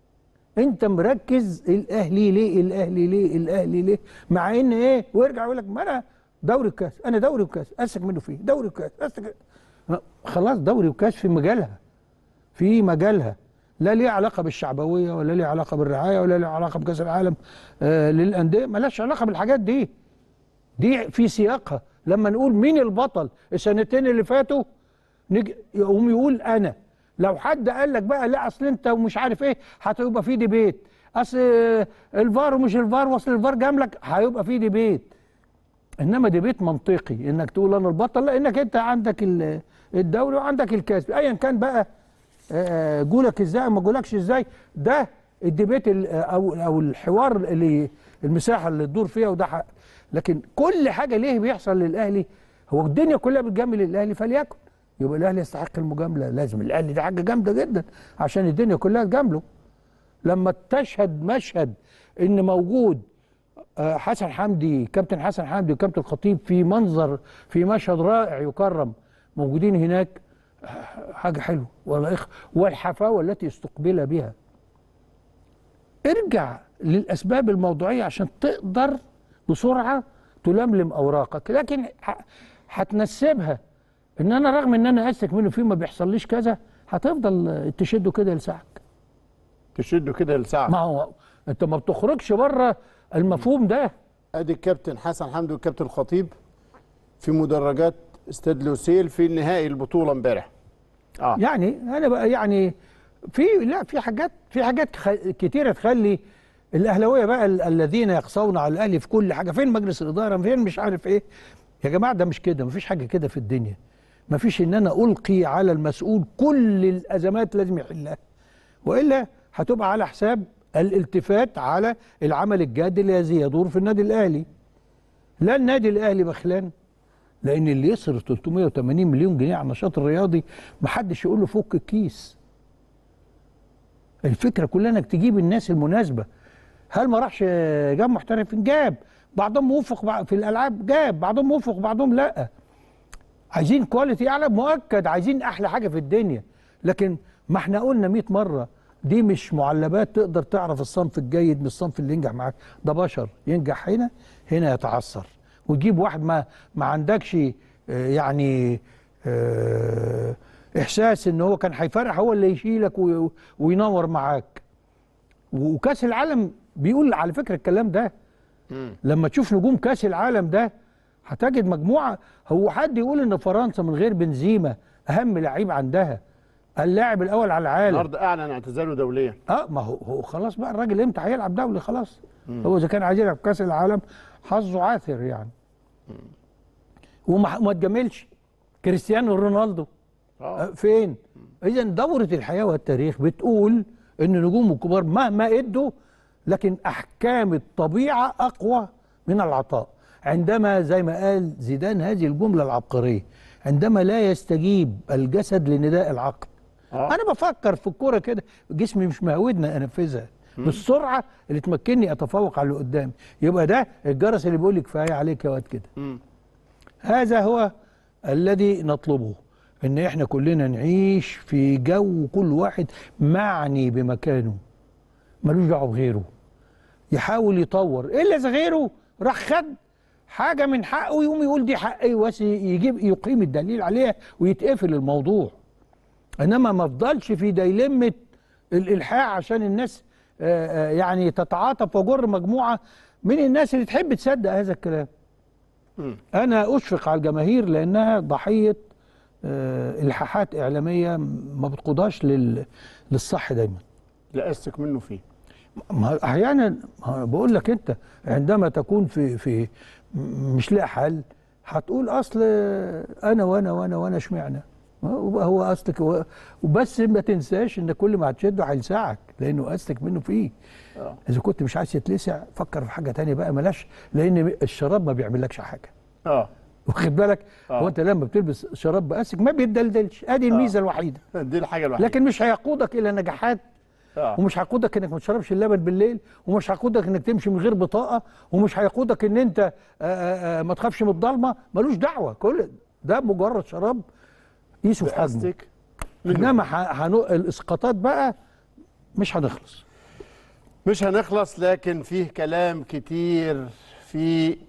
انت مركز الاهلي ليه الاهلي ليه الاهلي ليه مع ان ايه ويرجع يقول لك ما انا دوري وكاس انا دوري وكاس اسك منه فيه دوري وكاس اسك خلاص دوري وكاس في مجالها في مجالها لا ليه علاقه بالشعبويه ولا ليه علاقه بالرعايه ولا ليه علاقه بكاس العالم آه للانديه ملهاش علاقه بالحاجات دي دي في سياقها لما نقول مين البطل السنتين اللي فاتوا نج... يقوم يقول انا لو حد قال لك بقى لا اصل انت ومش عارف ايه هتبقى في ديبيت اصل الفار ومش الفار واصل الفار جاملك هيبقى في ديبيت انما ديبيت منطقي انك تقول انا البطل لانك انت عندك ال- الدوري وعندك الكاس ايا كان بقى آه، جولك ازاي او ما جولكش ازاي ده الديبيت ال- او او الحوار اللي المساحه اللي تدور فيها وده حق لكن كل حاجه ليه بيحصل للاهلي هو الدنيا كلها بتجامل الاهلي فليكن يبقى الاهلي يستحق المجامله لازم الاهلي ده حاجه جامده جدا عشان الدنيا كلها تجامله لما تشهد مشهد ان موجود آه، حسن حمدي كابتن حسن حمدي وكابتن الخطيب في منظر في مشهد رائع يكرم موجودين هناك آه، حاجه حلوه ولا إخ والحفاوه التي استقبل بها ارجع للاسباب الموضوعيه عشان تقدر بسرعه تلملم اوراقك لكن ح- هتنسبها ان انا رغم ان انا اسك منه فيه ما بيحصليش كذا هتفضل تشده كده لساعك تشده كده لساعة ما هو انت ما بتخرجش بره المفهوم ده ادي الكابتن حسن حمدي والكابتن الخطيب في مدرجات استاد لوسيل في نهائي البطولة امبارح اه يعني انا بقى يعني في لا في حاجات في حاجات خ... كتيره تخلي الاهلاويه بقى ال- الذين يقصون على الاهلي في كل حاجه فين مجلس الاداره فين مش عارف ايه يا جماعه ده مش كده مفيش حاجه كده في الدنيا مفيش ان انا القي على المسؤول كل الازمات لازم يحلها والا هتبقى على حساب الالتفات على العمل الجاد الذي يدور في النادي الاهلي لا النادي الاهلي بخلان لان اللي يصرف 380 مليون جنيه على النشاط الرياضي محدش يقول له فك الكيس الفكره كلها انك تجيب الناس المناسبه هل ما راحش جاب محترفين جاب بعضهم موفق بع- في الالعاب جاب بعضهم موفق بعضهم لا عايزين كواليتي اعلى مؤكد عايزين احلى حاجه في الدنيا لكن ما احنا قلنا 100 مره دي مش معلبات تقدر تعرف الصنف الجيد من الصنف اللي ينجح معاك ده بشر ينجح هنا هنا يتعثر وتجيب واحد ما ما عندكش آه، يعني آه، احساس ان هو كان هيفرح هو اللي يشيلك وي- وينور معاك وكاس العالم بيقول على فكره الكلام ده لما تشوف نجوم كاس العالم ده هتجد مجموعه هو حد يقول ان فرنسا من غير بنزيما اهم لعيب عندها اللاعب الاول على العالم النهارده اعلن اعتزاله دوليا اه ما هو هو خلاص بقى الراجل امتى هيلعب دولي خلاص هو اذا كان عايز يلعب كاس العالم حظه عاثر يعني وما ما تجاملش كريستيانو رونالدو اه آه، فين اذا دوره الحياه والتاريخ بتقول ان النجوم الكبار مهما ادوا لكن احكام الطبيعه اقوى من العطاء عندما زي ما قال زيدان هذه الجمله العبقريه عندما لا يستجيب الجسد لنداء العقل آه. انا بفكر في الكوره كده جسمي مش مهودني انفذها بالسرعه اللي تمكنني اتفوق على اللي قدامي يبقى ده الجرس اللي بيقول لي كفايه عليك يا واد كده مم. هذا هو الذي نطلبه ان احنا كلنا نعيش في جو كل واحد معني بمكانه ملوش دعوه بغيره يحاول يطور الا اذا غيره راح خد حاجه من حقه يقوم يقول دي حقي بس يجيب يقيم الدليل عليها ويتقفل الموضوع انما ما افضلش في ديلمه الالحاح عشان الناس آه، آه، يعني تتعاطف وجر مجموعه من الناس اللي تحب تصدق هذا الكلام مم. انا اشفق على الجماهير لانها ضحيه آه، الحاحات اعلاميه ما بتقودهاش لل... للصح دايما لأسك منه فيه ما احيانا ما بقول لك انت عندما تكون في في م- مش لاقي حل هتقول اصل انا وانا وانا وانا اشمعنى هو هو اصلك هو وبس ما تنساش ان كل ما هتشده هيلسعك لانه اصلك منه فيه آه. اذا كنت مش عايز تتلسع فكر في حاجه تانية بقى ملاش لان الشراب ما بيعملكش حاجه اه واخد بالك آه. هو انت لما بتلبس شراب باسك ما بيتدلدلش ادي الميزه الوحيده دي الحاجة الوحيدة لكن مش هيقودك الى نجاحات آه. ومش هيقودك انك ما تشربش اللبن بالليل ومش هيقودك انك تمشي من غير بطاقه ومش هيقودك ان انت آآ آآ ما تخافش من الضلمه ملوش دعوه كل ده مجرد شراب قيسه في حجمه لأسك منه انما ح- هنو... الاسقاطات بقى مش هنخلص مش هنخلص لكن فيه كلام كتير في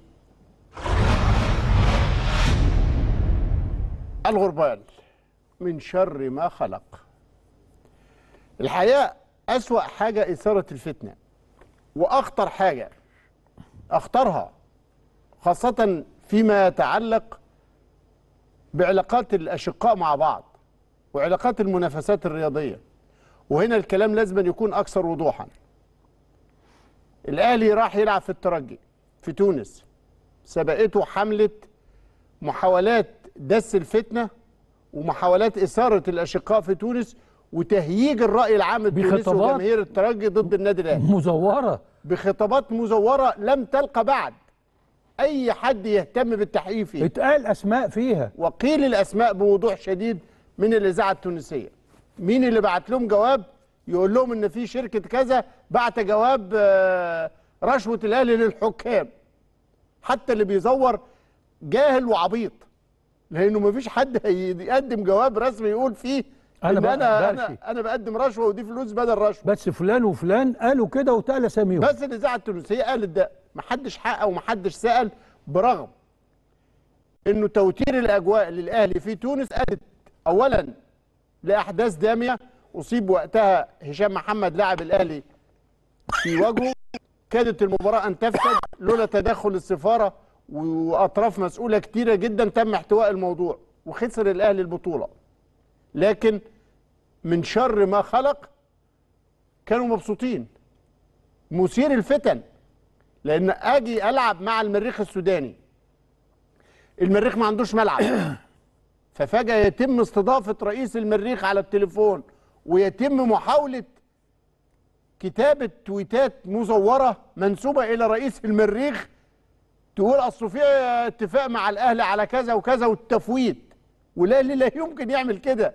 الغربال من شر ما خلق الحقيقة أسوأ حاجة إثارة الفتنة وأخطر حاجة أخطرها خاصة فيما يتعلق بعلاقات الأشقاء مع بعض وعلاقات المنافسات الرياضية وهنا الكلام لازم أن يكون أكثر وضوحا الاهلي راح يلعب في الترجي في تونس سبقته حمله محاولات دس الفتنه ومحاولات اثاره الاشقاء في تونس وتهييج الراي العام التونسي بخطابات. وجماهير الترجي ضد النادي الاهلي مزوره بخطابات مزوره لم تلقى بعد اي حد يهتم بالتحقيق فيها اتقال اسماء فيها وقيل الاسماء بوضوح شديد من الاذاعه التونسيه مين اللي بعت لهم جواب يقول لهم ان في شركه كذا بعت جواب آه، رشوه الاهلي للحكام حتى اللي بيزور جاهل وعبيط لانه مفيش حد هيقدم جواب رسمي يقول فيه أنا إن بقى- انا ده انا, شيء. أنا بقدم رشوه ودي فلوس بدل رشوه بس فلان وفلان قالوا كده وتقال اساميهم بس الاذاعه التونسيه قالت ده محدش حقق ومحدش سال برغم انه توتير الاجواء للاهلي في تونس ادت اولا لاحداث داميه اصيب وقتها هشام محمد لاعب الاهلي في وجهه كادت المباراه ان تفسد لولا تدخل السفاره واطراف مسؤوله كتيره جدا تم احتواء الموضوع وخسر الاهلي البطوله لكن من شر ما خلق كانوا مبسوطين مثير الفتن لان اجي العب مع المريخ السوداني المريخ ما عندوش ملعب ففجاه يتم استضافه رئيس المريخ على التليفون ويتم محاوله كتابه تويتات مزوره منسوبه الى رئيس المريخ تقول اصل في اتفاق مع الاهلي على كذا وكذا والتفويت والاهلي لا يمكن يعمل كده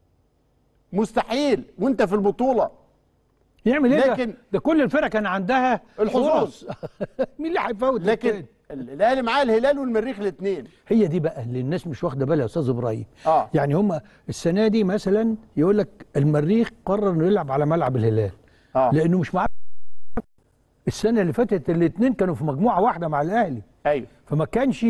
مستحيل وانت في البطوله يعمل ايه لكن- ده؟ ده كل الفرق كان عندها الحظوظ. فرص. مين اللي هيفوت لكن التاني؟ ال- الاهلي معاه الهلال والمريخ الاثنين هي دي بقى اللي الناس مش واخده بالها يا استاذ ابراهيم آه. يعني هم السنه دي مثلا يقول لك المريخ قرر انه يلعب على ملعب الهلال اه لانه مش معاه السنه اللي فاتت الاثنين كانوا في مجموعه واحده مع الاهلي ايوه فما كانش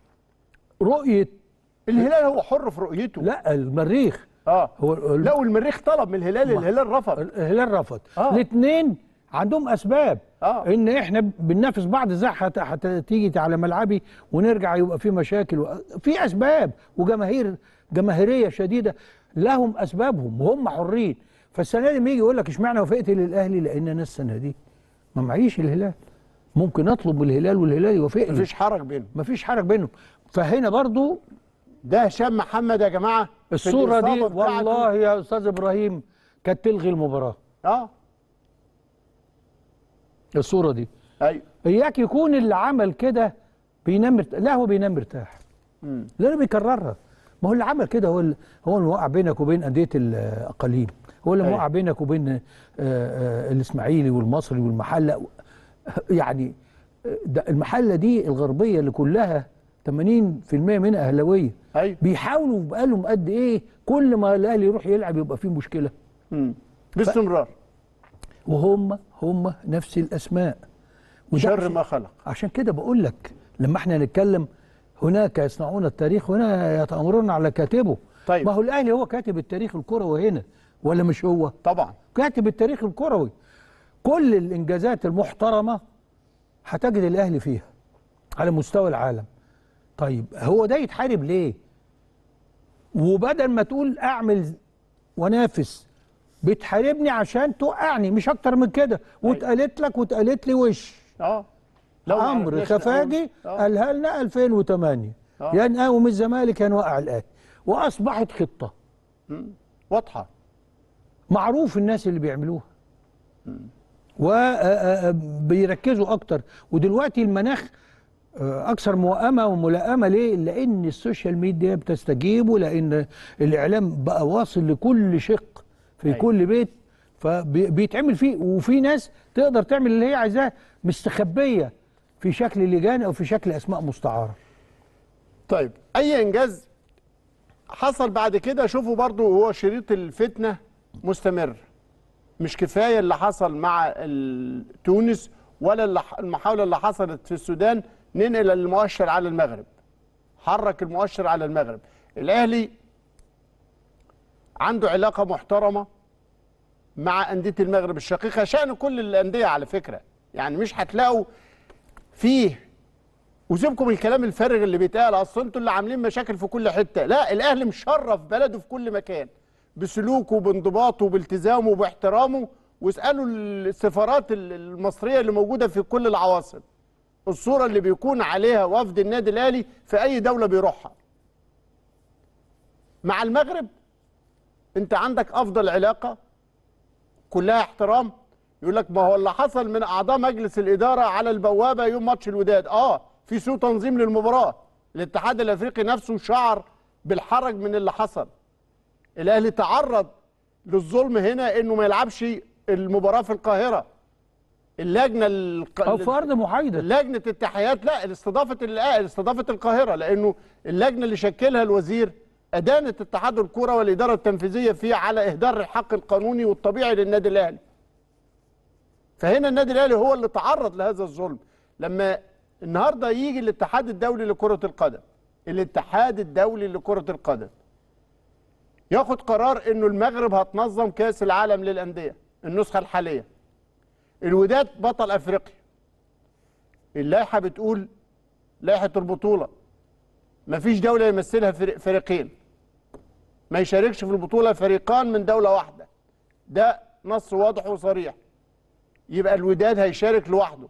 رؤيه الهلال هو حر في رؤيته لا المريخ اه هو ال- لا والمريخ طلب من الهلال الهلال رفض الهلال رفض آه. الاثنين عندهم اسباب آه. ان احنا بننافس بعض ازاي هت- هتيجي على ملعبي ونرجع يبقى في مشاكل و... في اسباب وجماهير جماهيريه شديده لهم اسبابهم وهم حرين فالسنه دي لما يجي يقول لك اشمعنى وافقت للاهلي لان انا السنه دي ما معيش الهلال ممكن اطلب من الهلال والهلال يوافق لي مفيش حرج بينهم مفيش حرج بينهم فهنا برضو ده هشام محمد يا جماعه في الصوره دي الإصابة بتاعته- والله يا استاذ ابراهيم كانت تلغي المباراه اه الصوره دي ايوه اياك يكون اللي عمل كده بينام مرت... لا هو بينام مرتاح مم. لانه بيكررها ما هو اللي عمل كده هو اللي هو اللي وقع بينك وبين انديه الاقاليم هو اللي أيوة. موقع بينك وبين آه، آه، الاسماعيلي والمصري والمحله يعني آه، ده المحله دي الغربيه اللي كلها 80% منها اهلاويه ايوه بيحاولوا بقالهم قد ايه كل ما الاهلي يروح يلعب يبقى فيه مشكله مم. باستمرار وهم هم نفس الاسماء وده شر عشان- ما خلق عشان كده بقول لك لما احنا نتكلم هناك يصنعون التاريخ هنا يتامرون على كاتبه طيب. ما هو الاهلي هو كاتب التاريخ الكروي هنا ولا مش هو طبعا كاتب التاريخ الكروي كل الانجازات المحترمه هتجد الاهلي فيها على مستوى العالم طيب هو ده يتحارب ليه وبدل ما تقول اعمل وانافس بتحاربني عشان توقعني مش اكتر من كده واتقالت لك واتقالت لي وش اه لو ما عمرو عرفناش خفاجي نقول- آه. قالها لنا 2008 آه. يا نقاوم الزمالك يا نوقع الاهلي واصبحت خطه واضحه معروف الناس اللي بيعملوها وبيركزوا اكتر ودلوقتي المناخ آه، اكثر موائمه وملائمه ليه لان السوشيال ميديا بتستجيب ولان الاعلام بقى واصل لكل شق في أيوة. كل بيت فبيتعمل فيه وفي ناس تقدر تعمل اللي هي عايزاه مستخبيه في شكل لجان او في شكل اسماء مستعاره طيب اي انجاز حصل بعد كده شوفوا برضو هو شريط الفتنه مستمر مش كفايه اللي حصل مع ال- تونس ولا اللي ح- المحاوله اللي حصلت في السودان ننقل المؤشر على المغرب حرك المؤشر على المغرب الاهلي عنده علاقه محترمه مع انديه المغرب الشقيقه شان كل الانديه على فكره يعني مش هتلاقوا فيه وسيبكم الكلام الفارغ اللي بيتقال اصل انتوا اللي عاملين مشاكل في كل حته لا الاهلي مشرف بلده في كل مكان بسلوكه بانضباطه بالتزامه باحترامه واسالوا السفارات ال- المصريه اللي موجوده في كل العواصم الصوره اللي بيكون عليها وفد النادي الاهلي في اي دوله بيروحها مع المغرب انت عندك افضل علاقه كلها احترام يقول لك ما هو اللي حصل من اعضاء مجلس الاداره على البوابه يوم ماتش الوداد اه في سوء تنظيم للمباراه الاتحاد الافريقي نفسه شعر بالحرج من اللي حصل الاهلي تعرض للظلم هنا انه ما يلعبش المباراه في القاهره اللجنه الق... او في ارض محايده لجنه التحيات لا استضافه ال- استضافه القاهره لانه اللجنه اللي شكلها الوزير ادانت اتحاد الكره والاداره التنفيذيه فيه على اهدار الحق القانوني والطبيعي للنادي الاهلي. فهنا النادي الاهلي هو اللي تعرض لهذا الظلم لما النهارده يجي الاتحاد الدولي لكره القدم الاتحاد الدولي لكره القدم ياخد قرار انه المغرب هتنظم كاس العالم للانديه النسخه الحاليه الوداد بطل افريقيا اللائحه بتقول لائحه البطوله مفيش دوله يمثلها فريق فريقين ما يشاركش في البطوله فريقان من دوله واحده ده نص واضح وصريح يبقى الوداد هيشارك لوحده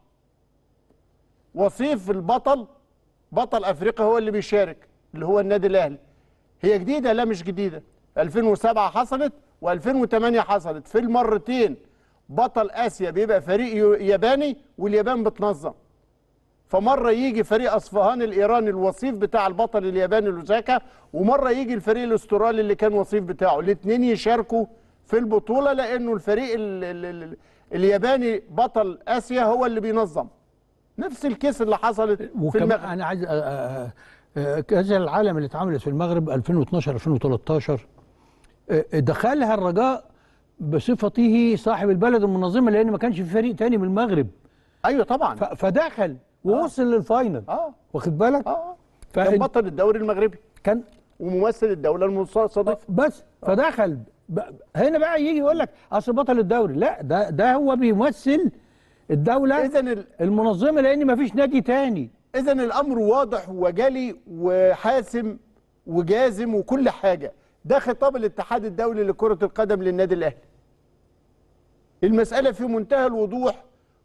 وصيف البطل بطل افريقيا هو اللي بيشارك اللي هو النادي الاهلي هي جديده لا مش جديده 2007 حصلت و2008 حصلت في المرتين بطل اسيا بيبقى فريق يو- ياباني واليابان بتنظم فمره يجي فريق اصفهان الايراني الوصيف بتاع البطل الياباني لوزاكا ومره يجي الفريق الاسترالي اللي كان وصيف بتاعه الاثنين يشاركوا في البطوله لانه الفريق ال ال ال الياباني بطل اسيا هو اللي بينظم نفس الكيس اللي حصلت في وكمان المغرب انا عايز أ- أ- أ- كاس العالم اللي اتعملت في المغرب 2012 2013 أ- دخلها الرجاء بصفته صاحب البلد المنظمه لان ما كانش في فريق تاني من المغرب ايوه طبعا ف- فدخل ووصل للفاينل اه واخد بالك اه كان فكان بطل الدوري المغربي كان وممثل الدوله المستضيفه بس فدخل ب- هنا بقى يجي يقول لك اصل بطل الدوري لا ده ده هو بيمثل الدوله اذا ال- المنظمه لان ما فيش نادي تاني اذا الامر واضح وجلي وحاسم وجازم وكل حاجه ده خطاب الاتحاد الدولي لكره القدم للنادي الاهلي المساله في منتهى الوضوح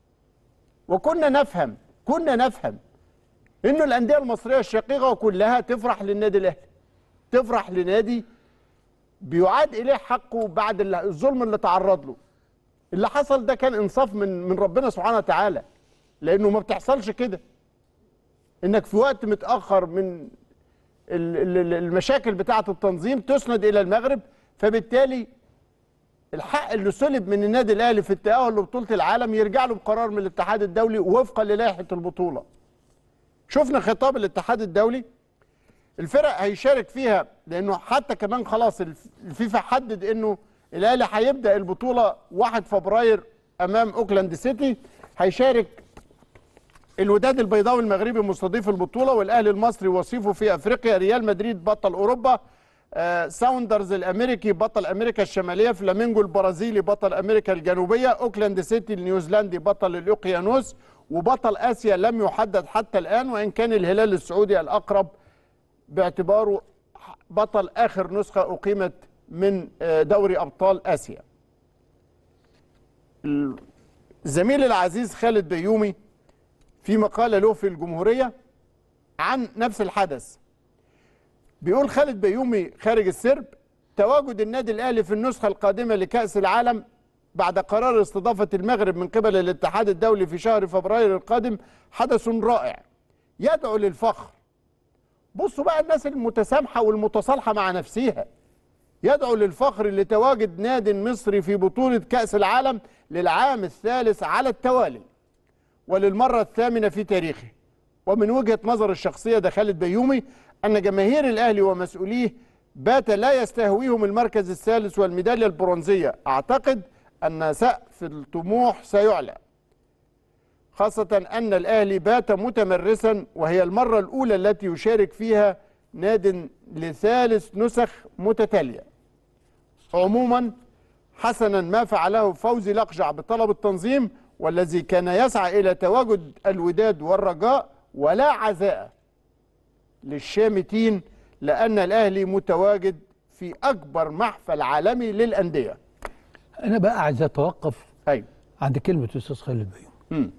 وكنا نفهم كنا نفهم انه الانديه المصريه الشقيقه كلها تفرح للنادي الاهلي تفرح لنادي بيعاد اليه حقه بعد ال- الظلم اللي تعرض له اللي حصل ده كان انصاف من من ربنا سبحانه وتعالى لانه ما بتحصلش كده انك في وقت متاخر من ال- ال- ال- المشاكل بتاعه التنظيم تسند الى المغرب فبالتالي الحق اللي سلب من النادي الاهلي في التاهل لبطوله العالم يرجع له بقرار من الاتحاد الدولي وفقا للائحه البطوله. شفنا خطاب الاتحاد الدولي الفرق هيشارك فيها لانه حتى كمان خلاص الف- الفيفا حدد انه الاهلي هيبدا البطوله 1 فبراير امام اوكلاند سيتي هيشارك الوداد البيضاوي المغربي مستضيف البطوله والاهلي المصري وصيفه في افريقيا ريال مدريد بطل اوروبا آه، ساوندرز الامريكي بطل امريكا الشماليه فلامينجو البرازيلي بطل امريكا الجنوبيه اوكلاند سيتي النيوزيلندي بطل الاوقيانوس وبطل اسيا لم يحدد حتى الان وان كان الهلال السعودي الاقرب باعتباره بطل اخر نسخه اقيمت من آه، دوري ابطال اسيا. الزميل العزيز خالد بيومي في مقاله له في الجمهوريه عن نفس الحدث. بيقول خالد بيومي خارج السرب تواجد النادي الاهلي في النسخه القادمه لكاس العالم بعد قرار استضافه المغرب من قبل الاتحاد الدولي في شهر فبراير القادم حدث رائع يدعو للفخر بصوا بقى الناس المتسامحه والمتصالحه مع نفسها يدعو للفخر لتواجد ناد مصري في بطوله كاس العالم للعام الثالث على التوالي وللمره الثامنه في تاريخه ومن وجهه نظر الشخصيه ده خالد بيومي ان جماهير الاهلي ومسؤوليه بات لا يستهويهم المركز الثالث والميداليه البرونزيه اعتقد ان سقف الطموح سيعلى خاصة أن الأهلي بات متمرسا وهي المرة الأولى التي يشارك فيها ناد لثالث نسخ متتالية عموما حسنا ما فعله فوزي لقجع بطلب التنظيم والذي كان يسعى إلى تواجد الوداد والرجاء ولا عزاء للشامتين لأن الأهلي متواجد في أكبر محفل عالمي للأندية انا بقى عايز اتوقف أيوة عند كلمه الاستاذ خالد بيوم مم.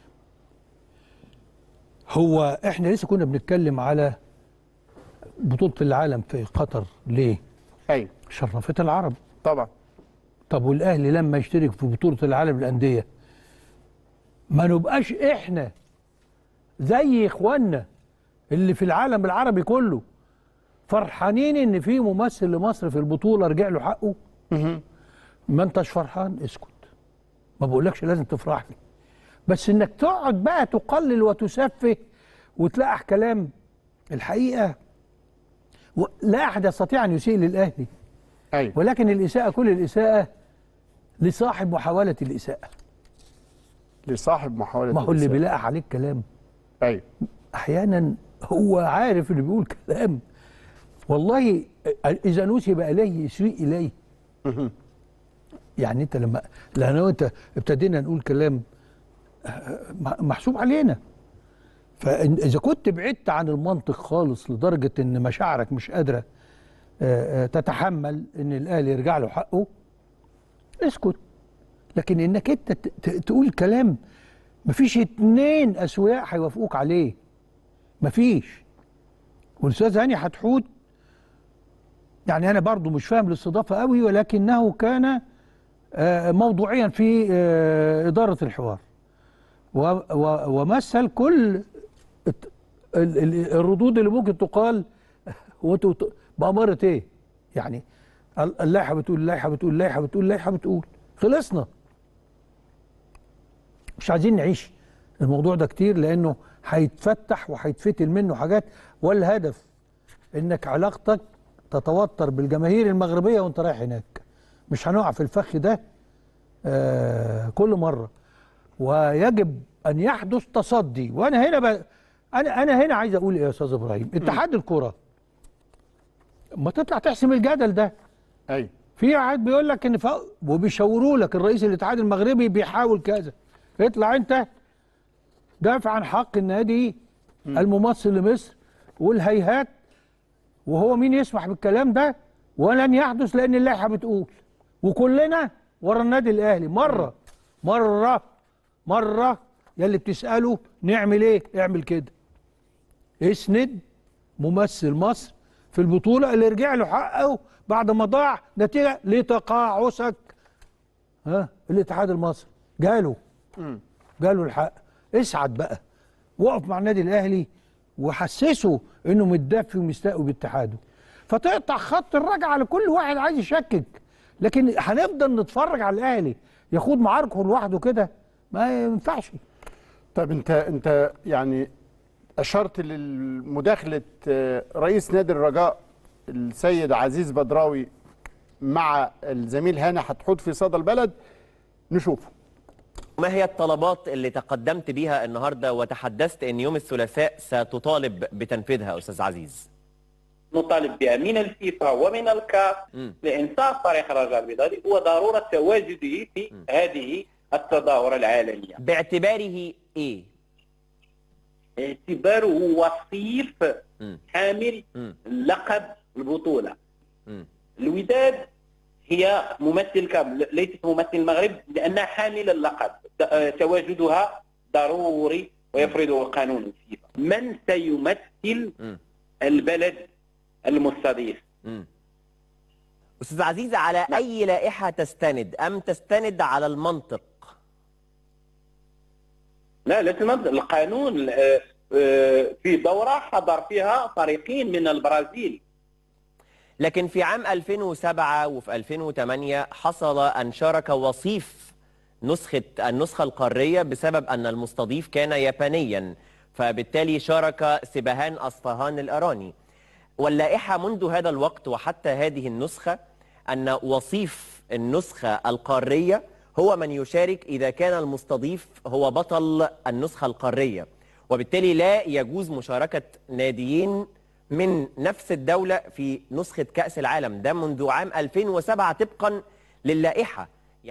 هو احنا لسه كنا بنتكلم على بطوله العالم في قطر ليه أيوة شرفت العرب طبعا طب والاهلي لما يشترك في بطوله العالم للانديه ما نبقاش احنا زي اخواننا اللي في العالم العربي كله فرحانين ان في ممثل لمصر في البطوله رجع له حقه ما انتش فرحان اسكت ما بقولكش لازم تفرح لي بس انك تقعد بقى تقلل وتسفه وتلقح كلام الحقيقه و- لا احد يستطيع ان يسيء للاهلي أيوة ولكن الاساءه كل الاساءه لصاحب محاوله الاساءه لصاحب محاولة ما هو اللي الإساءة. بيلاقح عليك كلام أيوة احيانا هو عارف اللي بيقول كلام والله اذا نسب اليه يسيء اليه يعني انت لما لان انا وانت ابتدينا نقول كلام آه، محسوب علينا فاذا كنت بعدت عن المنطق خالص لدرجه ان مشاعرك مش قادره آه، آه، تتحمل ان الاهلي يرجع له حقه اسكت لكن انك انت ت- ت- تقول كلام مفيش اتنين اسوياء هيوافقوك عليه مفيش والاستاذ هاني حتحوت يعني انا برضو مش فاهم الاستضافه قوي ولكنه كان آه، موضوعيا في آه، اداره الحوار و- و- ومثل كل الت- ال- ال- الردود اللي ممكن تقال وانتوا ت- بأمارة ايه؟ يعني ال- اللائحه بتقول اللائحه بتقول اللائحه بتقول اللائحه بتقول خلصنا مش عايزين نعيش الموضوع ده كتير لانه هيتفتح وهيتفتل منه حاجات والهدف انك علاقتك تتوتر بالجماهير المغربيه وانت رايح هناك مش هنقع في الفخ ده آه كل مره ويجب ان يحدث تصدي وانا هنا ب... انا انا هنا عايز اقول ايه يا استاذ ابراهيم اتحاد الكره ما تطلع تحسم الجدل ده أيوة في واحد بيقول لك ان ف... وبيشاوروا لك الرئيس الاتحاد المغربي بيحاول كذا اطلع انت دافع عن حق النادي الممثل لمصر والهيهات وهو مين يسمح بالكلام ده ولن يحدث لان اللائحه بتقول وكلنا ورا النادي الاهلي مره مره مره يلي بتساله نعمل ايه اعمل كده اسند ممثل مصر في البطوله اللي رجع له حقه بعد ما ضاع نتيجه لتقاعسك ها الاتحاد المصري جاله جاله الحق اسعد بقى وقف مع النادي الاهلي وحسسه انه متدفي ومستاء باتحاده فتقطع خط الرجعه لكل واحد عايز يشكك لكن هنفضل نتفرج على الاهلي يخوض معاركه لوحده كده ما ينفعش طب انت انت يعني اشرت لمداخله آه، رئيس نادي الرجاء السيد عزيز بدراوي مع الزميل هاني حتحوت في صدى البلد نشوفه ما هي الطلبات اللي تقدمت بيها النهارده وتحدثت ان يوم الثلاثاء ستطالب بتنفيذها استاذ عزيز نطالب بها من الفيفا ومن الكاف لإنصاف طريق الرجاء البيضاوي وضرورة تواجده في هذه التظاهرة العالمية باعتباره ايه اعتباره وصيف حامل لقب البطولة مم. الوداد هي ممثل كامل ليست ممثل المغرب لأنها حامل اللقب ت- آه، تواجدها ضروري ويفرضه قانون الفيفا من سيمثل مم. البلد المستضيف مم. استاذ عزيز على اي لائحه تستند ام تستند على المنطق لا لا تنظر القانون آه، آه، في دورة حضر فيها فريقين من البرازيل لكن في عام 2007 وفي 2008 حصل ان شارك وصيف نسخه النسخه القاريه بسبب ان المستضيف كان يابانيا فبالتالي شارك سبهان اصفهان الاراني واللائحه منذ هذا الوقت وحتى هذه النسخه ان وصيف النسخه القاريه هو من يشارك اذا كان المستضيف هو بطل النسخه القاريه وبالتالي لا يجوز مشاركه ناديين من نفس الدوله في نسخه كاس العالم ده منذ عام 2007 طبقا للائحه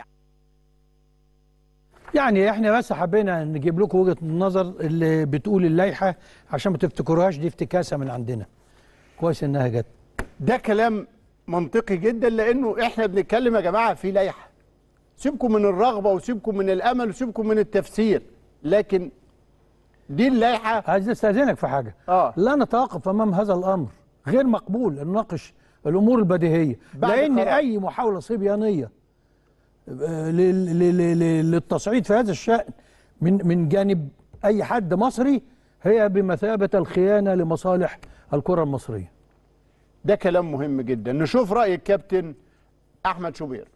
يعني احنا بس حبينا نجيب لكم وجهه النظر اللي بتقول اللائحه عشان ما تفتكروهاش دي افتكاسه من عندنا كويس انها جت ده كلام منطقي جدا لانه احنا بنتكلم يا جماعه في لائحه سيبكم من الرغبه وسيبكم من الامل وسيبكم من التفسير لكن دي اللائحه عايز استاذنك في حاجه اه لا نتوقف امام هذا الامر غير مقبول ان نناقش الامور البديهيه بعد لان قرار. اي محاوله صبيانيه آه، لل- لل- لل- للتصعيد في هذا الشان من من جانب اي حد مصري هي بمثابه الخيانه لمصالح الكره المصريه ده كلام مهم جدا نشوف راي الكابتن احمد شوبير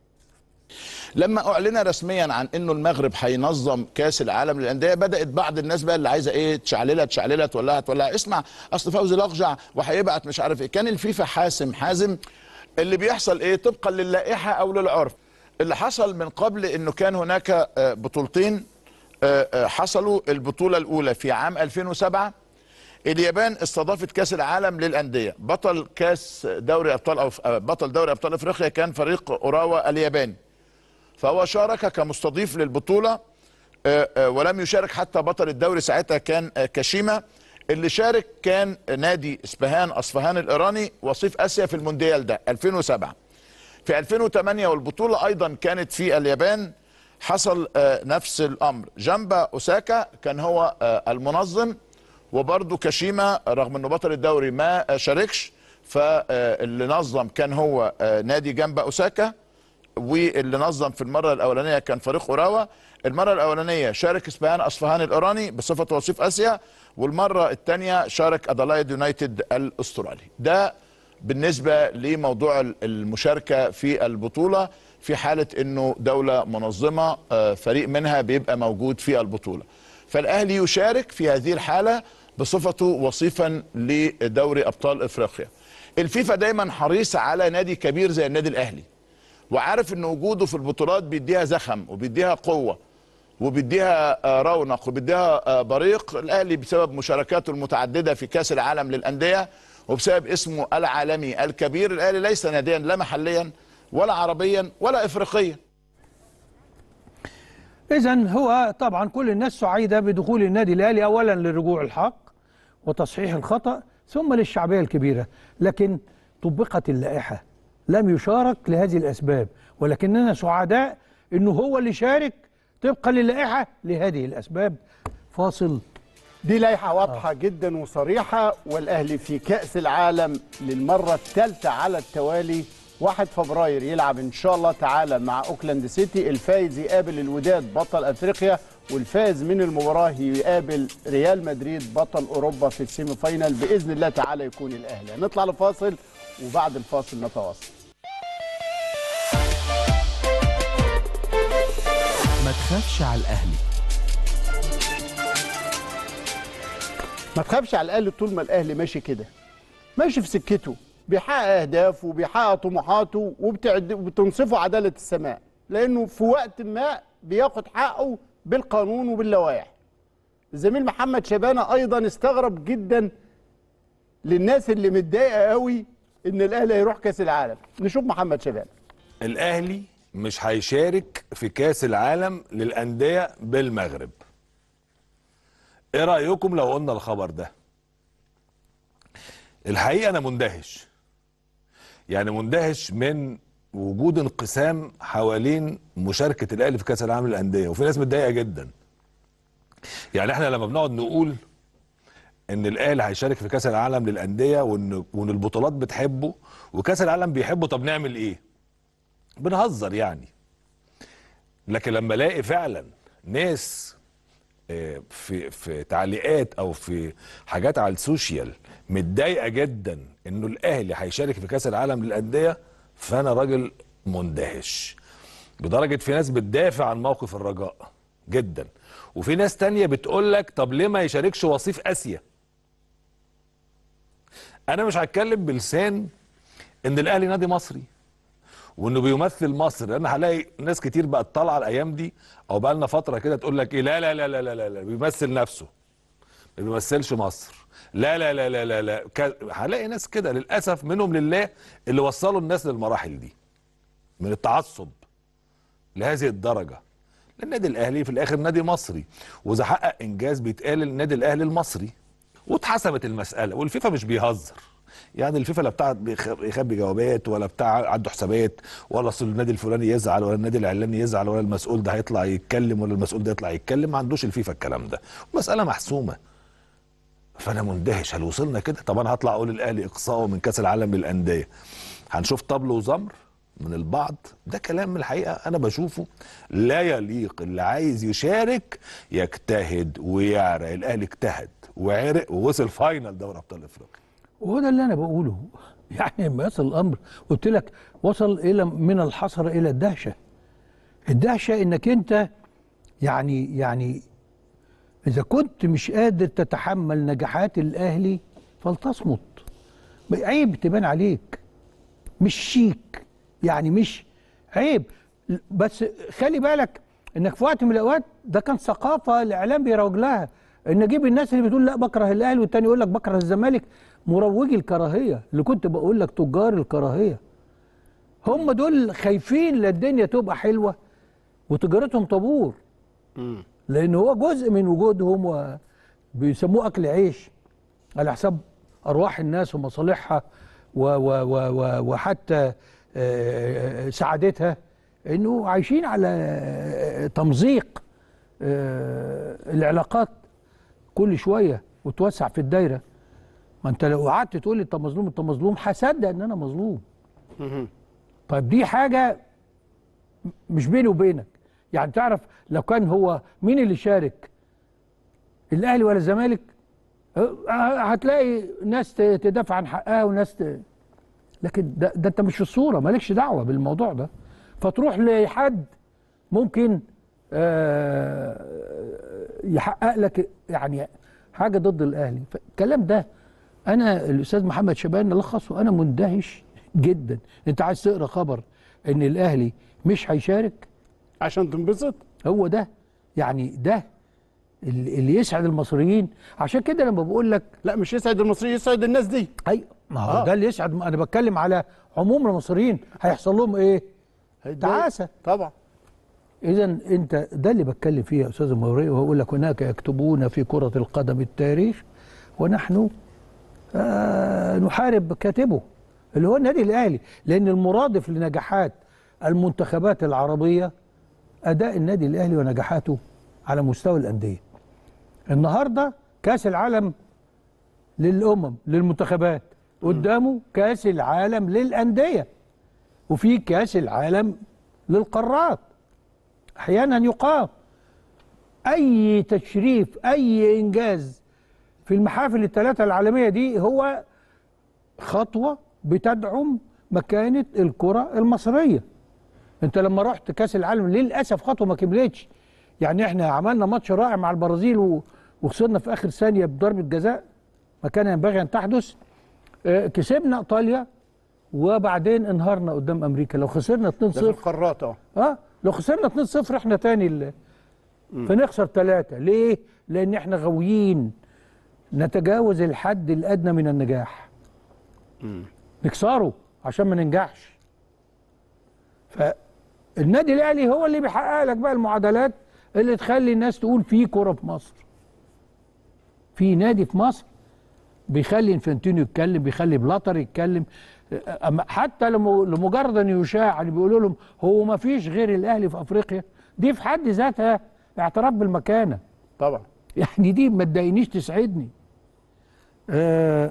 لما اعلن رسميا عن انه المغرب هينظم كاس العالم للانديه بدات بعض الناس بقى اللي عايزه ايه تشعللها تشعللها تولعها تولعها اسمع اصل فوزي الاقجع وهيبعت مش عارف ايه كان الفيفا حاسم حازم اللي بيحصل ايه طبقا للائحه او للعرف اللي حصل من قبل انه كان هناك آه، بطولتين آه، آه، حصلوا البطوله الاولى في عام 2007 اليابان استضافت كاس العالم للانديه بطل كاس دوري ابطال أو بطل دوري ابطال افريقيا كان فريق اوراوا الياباني فهو شارك كمستضيف للبطوله آه، آه، ولم يشارك حتى بطل الدوري ساعتها كان آه، كاشيما اللي شارك كان نادي اسبهان اصفهان الايراني وصيف اسيا في المونديال ده 2007 في 2008 والبطوله ايضا كانت في اليابان حصل آه، نفس الامر جنبا اوساكا كان هو آه، المنظم وبرضه كاشيما رغم انه بطل الدوري ما آه، شاركش فاللي نظم كان هو آه، نادي جنبا اوساكا واللي نظم في المره الاولانيه كان فريق اوراوا المره الاولانيه شارك اسبهان اصفهان الايراني بصفه وصيف اسيا والمره الثانيه شارك ادلايد يونايتد الاسترالي ده بالنسبه لموضوع المشاركه في البطوله في حاله انه دوله منظمه آه، فريق منها بيبقى موجود في البطوله فالاهلي يشارك في هذه الحاله بصفته وصيفا لدوري ابطال افريقيا الفيفا دايما حريص على نادي كبير زي النادي الاهلي وعارف ان وجوده في البطولات بيديها زخم وبيديها قوه وبيديها آه، رونق وبيديها آه، بريق الاهلي بسبب مشاركاته المتعدده في كاس العالم للانديه وبسبب اسمه العالمي الكبير الاهلي ليس ناديا لا محليا ولا عربيا ولا افريقيا اذا هو طبعا كل الناس سعيده بدخول النادي الاهلي اولا لرجوع الحق وتصحيح الخطا ثم للشعبيه الكبيره لكن طبقت اللائحه لم يشارك لهذه الاسباب ولكننا سعداء انه هو اللي شارك طبقا للائحه لهذه الاسباب فاصل دي لائحه واضحه جدا وصريحه والاهلي في كاس العالم للمره الثالثه على التوالي 1 فبراير يلعب ان شاء الله تعالى مع اوكلاند سيتي الفايز يقابل الوداد بطل افريقيا والفائز من المباراه يقابل ريال مدريد بطل اوروبا في السيمي فاينال باذن الله تعالى يكون الاهلي هنطلع لفاصل وبعد الفاصل نتواصل ما تخافش على الأهلي ما تخافش على الاهلي طول ما الاهلي ماشي كده ماشي في سكته بيحقق اهدافه وبيحقق طموحاته وبتعد- وبتنصفه عداله السماء لانه في وقت ما بياخد حقه بالقانون وباللوائح الزميل محمد شبانه ايضا استغرب جدا للناس اللي متضايقه قوي ان الاهلي هيروح كاس العالم نشوف محمد شبانه الاهلي مش هيشارك في كاس العالم للانديه بالمغرب ايه رايكم لو قلنا الخبر ده الحقيقه انا مندهش يعني مندهش من وجود انقسام حوالين مشاركه الاهلي في كاس العالم للانديه وفي ناس متضايقه جدا يعني احنا لما بنقعد نقول ان الاهلي هيشارك في كاس العالم للانديه وان وان البطولات بتحبه وكاس العالم بيحبه طب نعمل ايه بنهزر يعني لكن لما الاقي فعلا ناس آه، في في تعليقات او في حاجات على السوشيال متضايقه جدا انه الاهلي هيشارك في كاس العالم للانديه فانا راجل مندهش بدرجه في ناس بتدافع عن موقف الرجاء جدا وفي ناس تانية بتقول لك طب ليه ما يشاركش وصيف اسيا انا مش هتكلم بلسان ان الاهلي نادي مصري وانه بيمثل مصر لان هلاقي ناس كتير بقت طالعه الايام دي او بقى لنا فتره كده تقول لك ايه لا لا لا لا لا لا, لا بيمثل نفسه ما بيمثلش مصر لا لا لا لا لا, لا. ك- هلاقي ناس كده للاسف منهم لله اللي وصلوا الناس للمراحل دي من التعصب لهذه الدرجه النادي الاهلي في الاخر نادي مصري واذا حقق انجاز بيتقال النادي الاهلي المصري واتحسمت المساله والفيفا مش بيهزر يعني الفيفا لا بتاع بيخ- بيخبي جوابات ولا بتاع عنده حسابات ولا اصل النادي الفلاني يزعل ولا النادي العلاني يزعل ولا المسؤول ده هيطلع يتكلم ولا المسؤول ده يطلع يتكلم ما عندوش الفيفا الكلام ده مساله محسومه فانا مندهش هل وصلنا كده طب انا هطلع اقول الاهلي اقصائه من كاس العالم للانديه هنشوف طبل وزمر من البعض ده كلام من الحقيقه انا بشوفه لا يليق اللي عايز يشارك يجتهد ويعرق الاهلي اجتهد وعرق ووصل فاينل دوري ابطال افريقيا وهو ده اللي انا بقوله يعني لما يصل الامر قلت لك وصل الى من الحسره الى الدهشه الدهشه انك انت يعني يعني اذا كنت مش قادر تتحمل نجاحات الاهلي فلتصمت عيب تبان عليك مش شيك يعني مش عيب بس خلي بالك انك في وقت من الاوقات ده كان ثقافه الاعلام بيروج لها ان اجيب الناس اللي بتقول لا بكره الاهلي والتاني يقول لك بكره الزمالك مروجي الكراهيه اللي كنت بقول لك تجار الكراهيه هم دول خايفين لا الدنيا تبقى حلوه وتجارتهم طابور لان هو جزء من وجودهم وبيسموه اكل عيش على حساب ارواح الناس ومصالحها و و و و وحتى آه، سعادتها انه عايشين على آه، تمزيق آه، العلاقات كل شويه وتوسع في الدايره ما انت لو قعدت تقول لي انت مظلوم انت مظلوم هصدق ان انا مظلوم طيب دي حاجه مش بيني وبينك يعني تعرف لو كان هو مين اللي شارك الاهلي ولا الزمالك أه، هتلاقي ناس ت- تدافع عن حقها وناس ت... لكن ده, ده انت مش في الصوره مالكش دعوه بالموضوع ده فتروح لحد ممكن آه، يحقق لك يعني حاجه ضد الاهلي فالكلام ده انا الاستاذ محمد شبان لخصه انا مندهش جدا انت عايز تقرا خبر ان الاهلي مش هيشارك عشان تنبسط هو ده يعني ده اللي اللي يسعد المصريين عشان كده لما بقول لك لا مش يسعد المصريين يسعد الناس دي اي ما هو آه. ده اللي يسعد انا بتكلم على عموم المصريين هيحصل لهم ايه تعاسه طبعا اذا انت ده اللي بتكلم فيه يا استاذ موري وهقول لك هناك يكتبون في كره القدم التاريخ ونحن آه نحارب كاتبه اللي هو النادي الاهلي لان المرادف لنجاحات المنتخبات العربيه اداء النادي الاهلي ونجاحاته على مستوى الانديه النهارده كاس العالم للامم للمنتخبات قدامه كاس العالم للانديه وفي كاس العالم للقارات احيانا يقام اي تشريف اي انجاز في المحافل الثلاثه العالميه دي هو خطوه بتدعم مكانه الكره المصريه انت لما رحت كاس العالم للاسف خطوه ما كملتش يعني احنا عملنا ماتش رائع مع البرازيل و- وخسرنا في اخر ثانيه بضربه جزاء ما كان ينبغي ان تحدث آه، كسبنا ايطاليا وبعدين انهارنا قدام امريكا لو خسرنا 2-0 ده في القارات اه اه لو خسرنا 2-0 احنا تاني ال... فنخسر ثلاثة ليه؟ لأن احنا غاويين نتجاوز الحد الأدنى من النجاح نكسره عشان ما ننجحش النادي الاهلي هو اللي بيحقق لك بقى المعادلات اللي تخلي الناس تقول في كوره في مصر في نادي في مصر بيخلي انفانتينو يتكلم بيخلي بلاتر يتكلم أما حتى لم- لمجرد ان يشاع اللي بيقولوا لهم هو ما فيش غير الاهلي في افريقيا دي في حد ذاتها اعتراف بالمكانه طبعا يعني دي ما تضايقنيش تسعدني آه،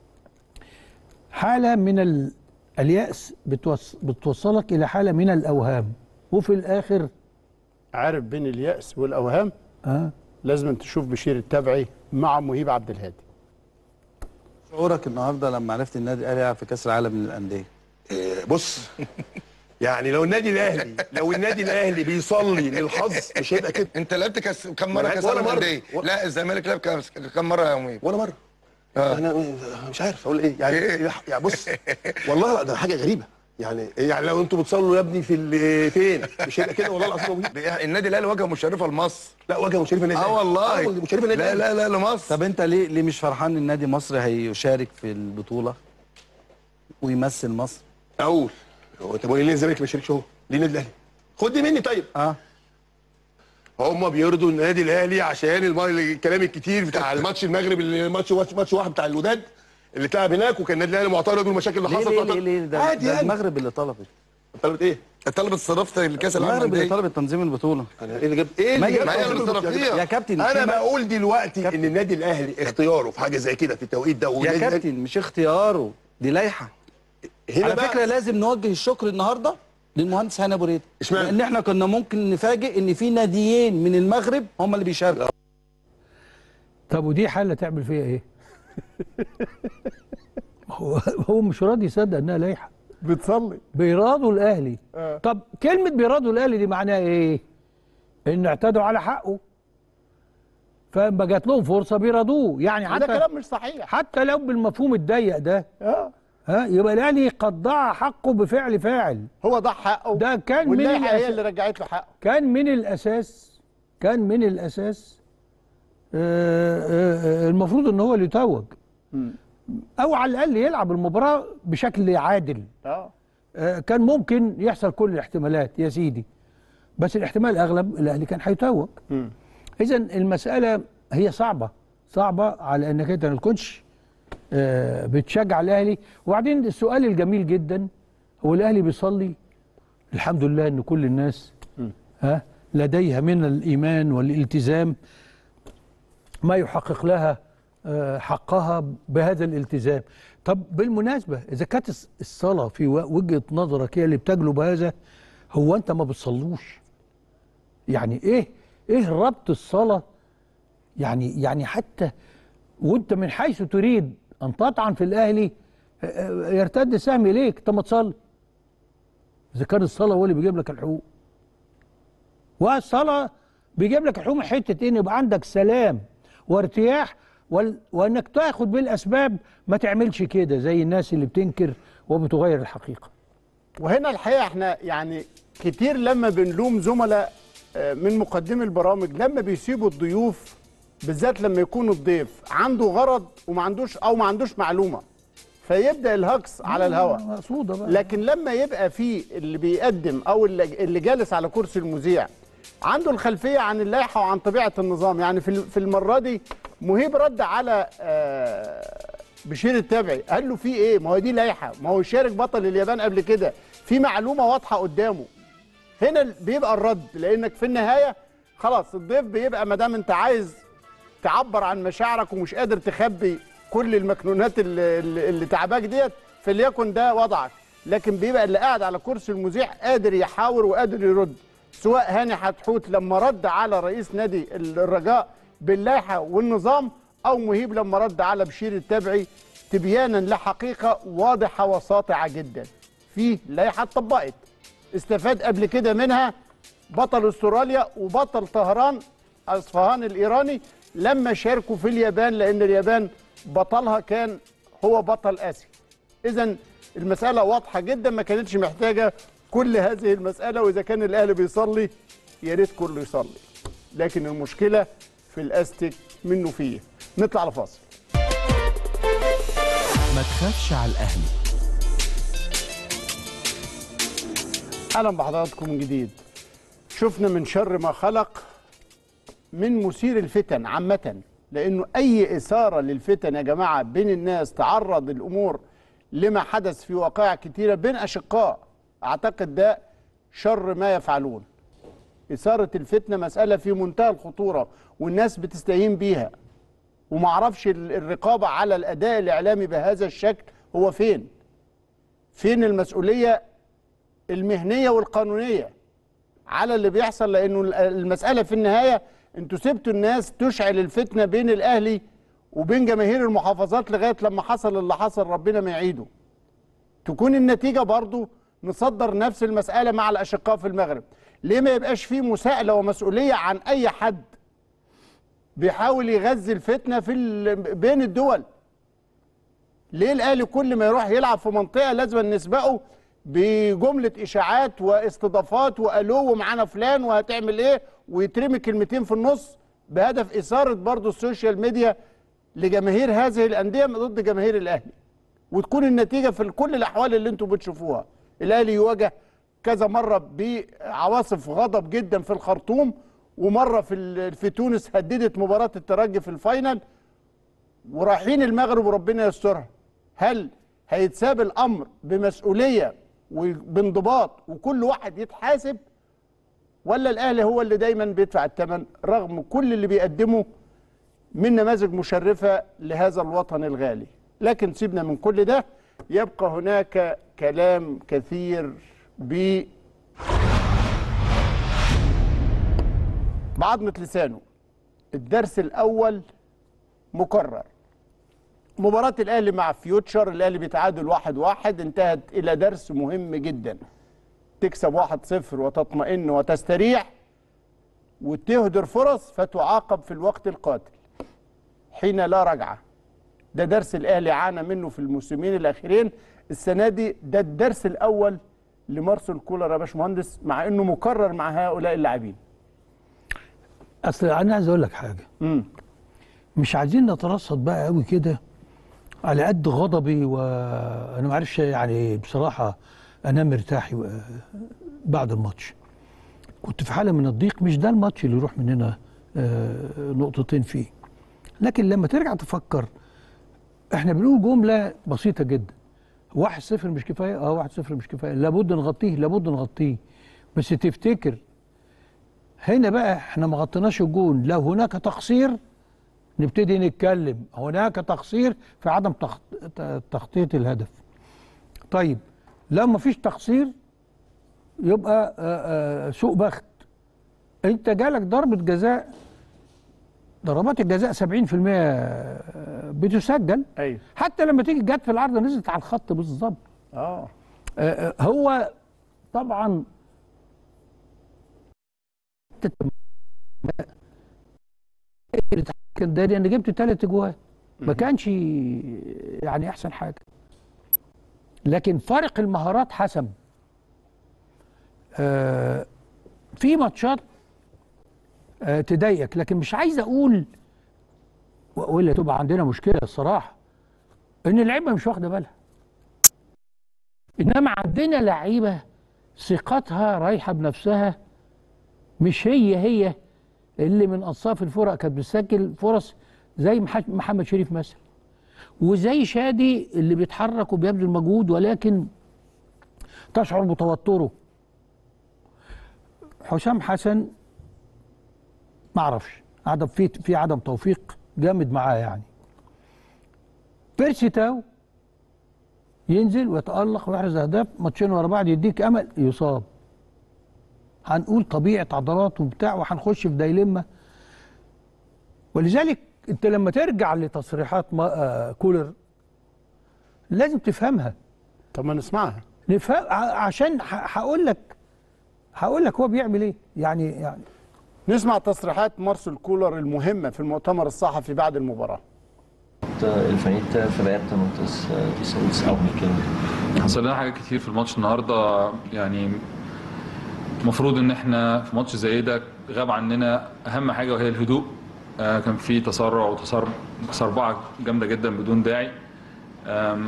حاله من ال- الياس بتوص بتوصلك الى حاله من الاوهام وفي الاخر عارف بين اليأس والأوهام اه لازم تشوف بشير التبعي مع مهيب عبد الهادي شعورك النهارده لما عرفت النادي الاهلي يلعب في كاس العالم للانديه إيه، بص يعني لو النادي الاهلي لو النادي الاهلي بيصلي للحظ مش هيبقى كده انت لعبت كاس كم مره ما كاس ولا العالم مرة. للانديه لا الزمالك لعب كام كم مره يا مهيب ولا مره آه. انا مش عارف اقول ايه يعني يعني بص والله لا ده حاجه غريبه يعني يعني لو انتوا بتصلوا يا ابني في ال- فين مش هيبقى كده والله العظيم النادي الاهلي واجهه مشرفه لمصر لا واجهه مشرفه النادي اه الأهلي. والله آه، مشرفه النادي لا الأهلي. لا لا لمصر طب انت ليه ليه مش فرحان ان النادي المصري هيشارك في البطوله ويمثل مصر اقول هو انت بقول ليه الزمالك ما يشاركش هو ليه النادي الاهلي خد دي مني طيب اه هم بيرضوا النادي الاهلي عشان الم- الكلام الكتير بتاع الماتش المغرب اللي ماتش ماتش واحد بتاع الوداد اللي اتلعب هناك وكان النادي الاهلي معترض والمشاكل اللي ليه حصلت ليه ليه, ليه ده, عادي ده يعني المغرب اللي طلبت طلبت ايه؟ طلبت صرفت الكاس العالم المغرب اللي للانديه طلبت تنظيم البطوله انا ايه اللي جاب ايه ما اللي هي جاب ما هي تنظيم الاستراتيجية. البطولة؟ يا كابتن انا في- بقول دلوقتي ان النادي الاهلي اختياره في حاجه زي كده في التوقيت ده يا والنادي الأهلي- كابتن مش اختياره دي لائحه هنا على بقى- فكره لازم نوجه الشكر النهارده للمهندس هاني ابو ريده اشمعنى؟ لان احنا كنا ممكن نفاجئ ان في ناديين من المغرب هم اللي بيشاركوا طب ودي حاله تعمل فيها ايه؟ هو هو مش راضي يصدق انها لائحه بتصلي بيرادوا الاهلي آه. طب كلمه بيرادوا الاهلي دي معناها ايه؟ ان اعتدوا على حقه فما جات لهم فرصه بيرادوه يعني ده حتى كلام مش صحيح حتى لو بالمفهوم الضيق ده اه ها يبقى الاهلي قد ضاع حقه بفعل فاعل هو ضاع حقه ده كان من واللائحه هي الأساس اللي رجعت له حقه كان من الاساس كان من الاساس آه، آه، آه، المفروض ان هو اللي يتوج او على الاقل يلعب المباراه بشكل عادل اه آه، كان ممكن يحصل كل الاحتمالات يا سيدي بس الاحتمال الاغلب الاهلي كان هيتوج اذا المساله هي صعبه صعبه على انك انت ما تكونش آه، بتشجع الاهلي وبعدين السؤال الجميل جدا هو الاهلي بيصلي الحمد لله ان كل الناس ها لديها من الايمان والالتزام ما يحقق لها آه، حقها بهذا الالتزام طب بالمناسبه اذا كانت الص- الصلاه في و- وجهه نظرك هي اللي بتجلب هذا هو انت ما بتصلوش يعني ايه ايه ربط الصلاه يعني يعني حتى وانت من حيث تريد ان تطعن في الاهلي آه، آه، يرتد السهم اليك طب ما تصلي اذا كان الصلاه هو اللي بيجيب لك الحقوق والصلاه بيجيب لك الحقوق من حته ان يبقى عندك سلام وارتياح وال... وانك تاخد بالاسباب ما تعملش كده زي الناس اللي بتنكر وبتغير الحقيقه وهنا الحقيقه احنا يعني كتير لما بنلوم زملاء آه، من مقدمي البرامج لما بيسيبوا الضيوف بالذات لما يكون الضيف عنده غرض وما عندوش او ما عندوش معلومه فيبدا الهجص على الهواء مقصوده بقى لكن لما يبقى في اللي بيقدم او اللي اللي جالس على كرسي المذيع عنده الخلفيه عن اللائحه وعن طبيعه النظام يعني في في المره دي مهيب رد على آه، بشير التابعي قال له في ايه ما هو دي لائحه ما هو شارك بطل اليابان قبل كده في معلومه واضحه قدامه هنا ال- بيبقى الرد لانك في النهايه خلاص الضيف بيبقى ما دام انت عايز تعبر عن مشاعرك ومش قادر تخبي كل المكنونات اللي, اللي اللي تعباك ديت فليكن ده وضعك لكن بيبقى اللي قاعد على كرسي المذيع قادر يحاور وقادر يرد سواء هاني حتحوت لما رد على رئيس نادي الرجاء باللائحه والنظام او مهيب لما رد على بشير التبعي تبيانا لحقيقه واضحه وساطعه جدا في لائحه اتطبقت استفاد قبل كده منها بطل استراليا وبطل طهران اصفهان الايراني لما شاركوا في اليابان لان اليابان بطلها كان هو بطل اسيا اذا المساله واضحه جدا ما كانتش محتاجه كل هذه المساله واذا كان الاهلي بيصلي يا ريت كله يصلي لكن المشكله في الاستك منه فيه نطلع لفاصل ما تخافش على الأهلي اهلا بحضراتكم من جديد شفنا من شر ما خلق من مثير الفتن عامة لأنه أي إثارة للفتن يا جماعة بين الناس تعرض الأمور لما حدث في وقائع كتيرة بين أشقاء أعتقد ده شر ما يفعلون إثارة الفتنة مسألة في منتهى الخطورة والناس بتستهين بيها ومعرفش ال- الرقابة على الأداء الإعلامي بهذا الشكل هو فين فين المسؤولية المهنية والقانونية على اللي بيحصل لانه ال- المساله في النهايه انتوا سبتوا الناس تشعل الفتنه بين الاهلي وبين جماهير المحافظات لغايه لما حصل اللي حصل ربنا ما يعيده. تكون النتيجه برضو نصدر نفس المساله مع الاشقاء في المغرب. ليه ما يبقاش في مساءله ومسؤوليه عن اي حد بيحاول يغذي الفتنه في ال- بين الدول؟ ليه الاهلي كل ما يروح يلعب في منطقه لازم نسبقه بجمله اشاعات واستضافات والو ومعانا فلان وهتعمل ايه ويترمي كلمتين في النص بهدف اثاره برضو السوشيال ميديا لجماهير هذه الانديه ضد جماهير الاهلي وتكون النتيجه في كل الاحوال اللي انتم بتشوفوها الاهلي يواجه كذا مره بعواصف غضب جدا في الخرطوم ومره في ال- في تونس هددت مباراه الترجي في الفاينل ورايحين المغرب وربنا يسترها هل هيتساب الامر بمسؤوليه وبانضباط وكل واحد يتحاسب ولا الاهلي هو اللي دايما بيدفع الثمن رغم كل اللي بيقدمه من نماذج مشرفه لهذا الوطن الغالي لكن سيبنا من كل ده يبقى هناك كلام كثير ب بعضمة لسانه الدرس الأول مكرر مباراة الأهلي مع فيوتشر الأهلي بيتعادل واحد واحد انتهت إلى درس مهم جدا تكسب واحد صفر وتطمئن وتستريح وتهدر فرص فتعاقب في الوقت القاتل حين لا رجعة ده درس الأهلي عانى منه في الموسمين الأخيرين السنة دي ده الدرس الأول لمارسيل كولر يا باشمهندس مع إنه مكرر مع هؤلاء اللاعبين اصل انا عايز اقول لك حاجه مش عايزين نترصد بقى قوي كده على قد غضبي وانا ما عارفش يعني بصراحه انام مرتاح و- بعد الماتش كنت في حاله من الضيق مش ده الماتش اللي يروح مننا آه، نقطتين فيه لكن لما ترجع تفكر احنا بنقول جمله بسيطه جدا واحد صفر مش كفايه اه واحد صفر مش كفايه لابد نغطيه لابد نغطيه بس تفتكر هنا بقى احنا ما غطيناش الجون لو هناك تقصير نبتدي نتكلم هناك تقصير في عدم تخط... ت- تخطيط الهدف طيب لو ما فيش تقصير يبقى آه، آه، سوء بخت انت جالك ضربة جزاء ضربات الجزاء 70% بتسجل ايوه حتى لما تيجي جت في العرض نزلت على الخط بالظبط اه آه، آه، هو طبعا كان ده انا جبت ثلاث اجوان ما كانش يعني احسن حاجه لكن فرق المهارات حسم آه في ماتشات آه تضايقك لكن مش عايز اقول والا تبقى عندنا مشكله الصراحه ان اللعيبه مش واخده بالها انما عندنا لعيبه ثقتها رايحه بنفسها مش هي هي اللي من انصاف الفرق كانت بتسجل فرص زي مح- محمد شريف مثلا وزي شادي اللي بيتحرك وبيبذل مجهود ولكن تشعر بتوتره حسام حسن ما اعرفش عدم في في عدم توفيق جامد معاه يعني بيرسي تاو ينزل ويتألق ويحرز اهداف ماتشين ورا بعض يديك امل يصاب هنقول طبيعه عضلات وبتاع وهنخش في دايلما ولذلك انت لما ترجع لتصريحات ما آه كولر لازم تفهمها طب ما نسمعها نفهم ع- عشان ه- هقول لك هقول لك هو بيعمل ايه يعني يعني نسمع تصريحات مارسيل كولر المهمة في المؤتمر الصحفي بعد المباراة Infinite förväntan mot oss i Sols avmycket. حصل لنا حاجات كتير في الماتش النهارده يعني المفروض ان احنا في ماتش زي ده غاب عننا اهم حاجه وهي الهدوء آه، كان في تسرع وتسربعه جامده جدا بدون داعي آم،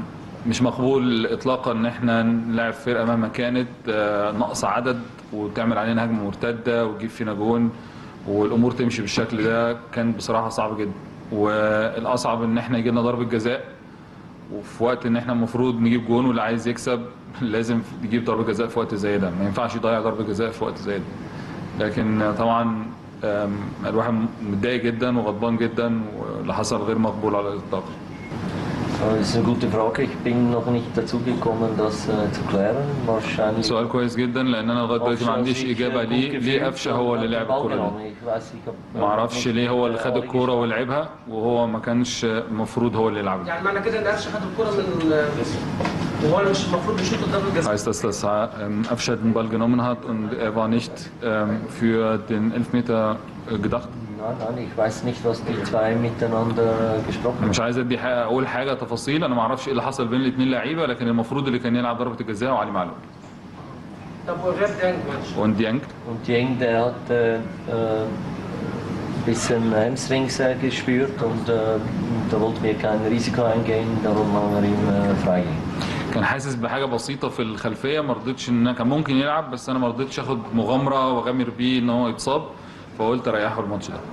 مش مقبول اطلاقا ان احنا نلعب فرقه مهما كانت آه، ناقص عدد وتعمل علينا هجمه مرتده وتجيب فينا جون والامور تمشي بالشكل ده كان بصراحه صعب جدا والاصعب ان احنا يجي لنا ضربه جزاء وفي وقت ان احنا المفروض نجيب جون واللي عايز يكسب لازم يجيب ضربه جزاء في وقت زي ده ما ينفعش يضيع ضربه جزاء في وقت زي ده لكن طبعا آم، الواحد متضايق جدا وغضبان جدا واللي حصل غير مقبول على الاطلاق Das ist eine gute Frage. Ich bin noch nicht dazu gekommen, das äh, zu klären. Wahrscheinlich. سؤال كويس جدا لان انا لغايه دلوقتي ما عنديش اجابه ليه ليه قفشه هو اللي لعب الكوره دي Ich weiß, ich hab, ما اعرفش ليه هو اللي خد الكوره ولعبها وهو ما كانش المفروض هو اللي يلعبها يعني معنى كده ان قفشه خد الكرة من وهو مش المفروض يشوط ضربة جزاء heißt das, dass ähm, Afshad den Ball genommen hat und er war nicht ähm, für den Elfmeter äh, gedacht? Nein, nein, ich weiß nicht, was die zwei miteinander äh, gesprochen أنا مش عايز ادي حاجة اقول حاجه تفاصيل انا ما اعرفش ايه اللي حصل بين الاثنين لعيبه لكن المفروض اللي كان يلعب ضربه الجزاء هو علي معلول طب وغير ديانج ماتش und Dieng Und Jeng, der hat äh, äh, ein bisschen Hamstrings äh, gespürt und äh, da wollten wir kein Risiko eingehen, darum haben wir ihm äh, freigegeben. كان حاسس بحاجه بسيطه في الخلفيه ما رضيتش ان أنا كان ممكن يلعب بس انا ما رضيتش اخد مغامره واغامر بيه ان هو يتصاب فقلت اريحه الماتش ده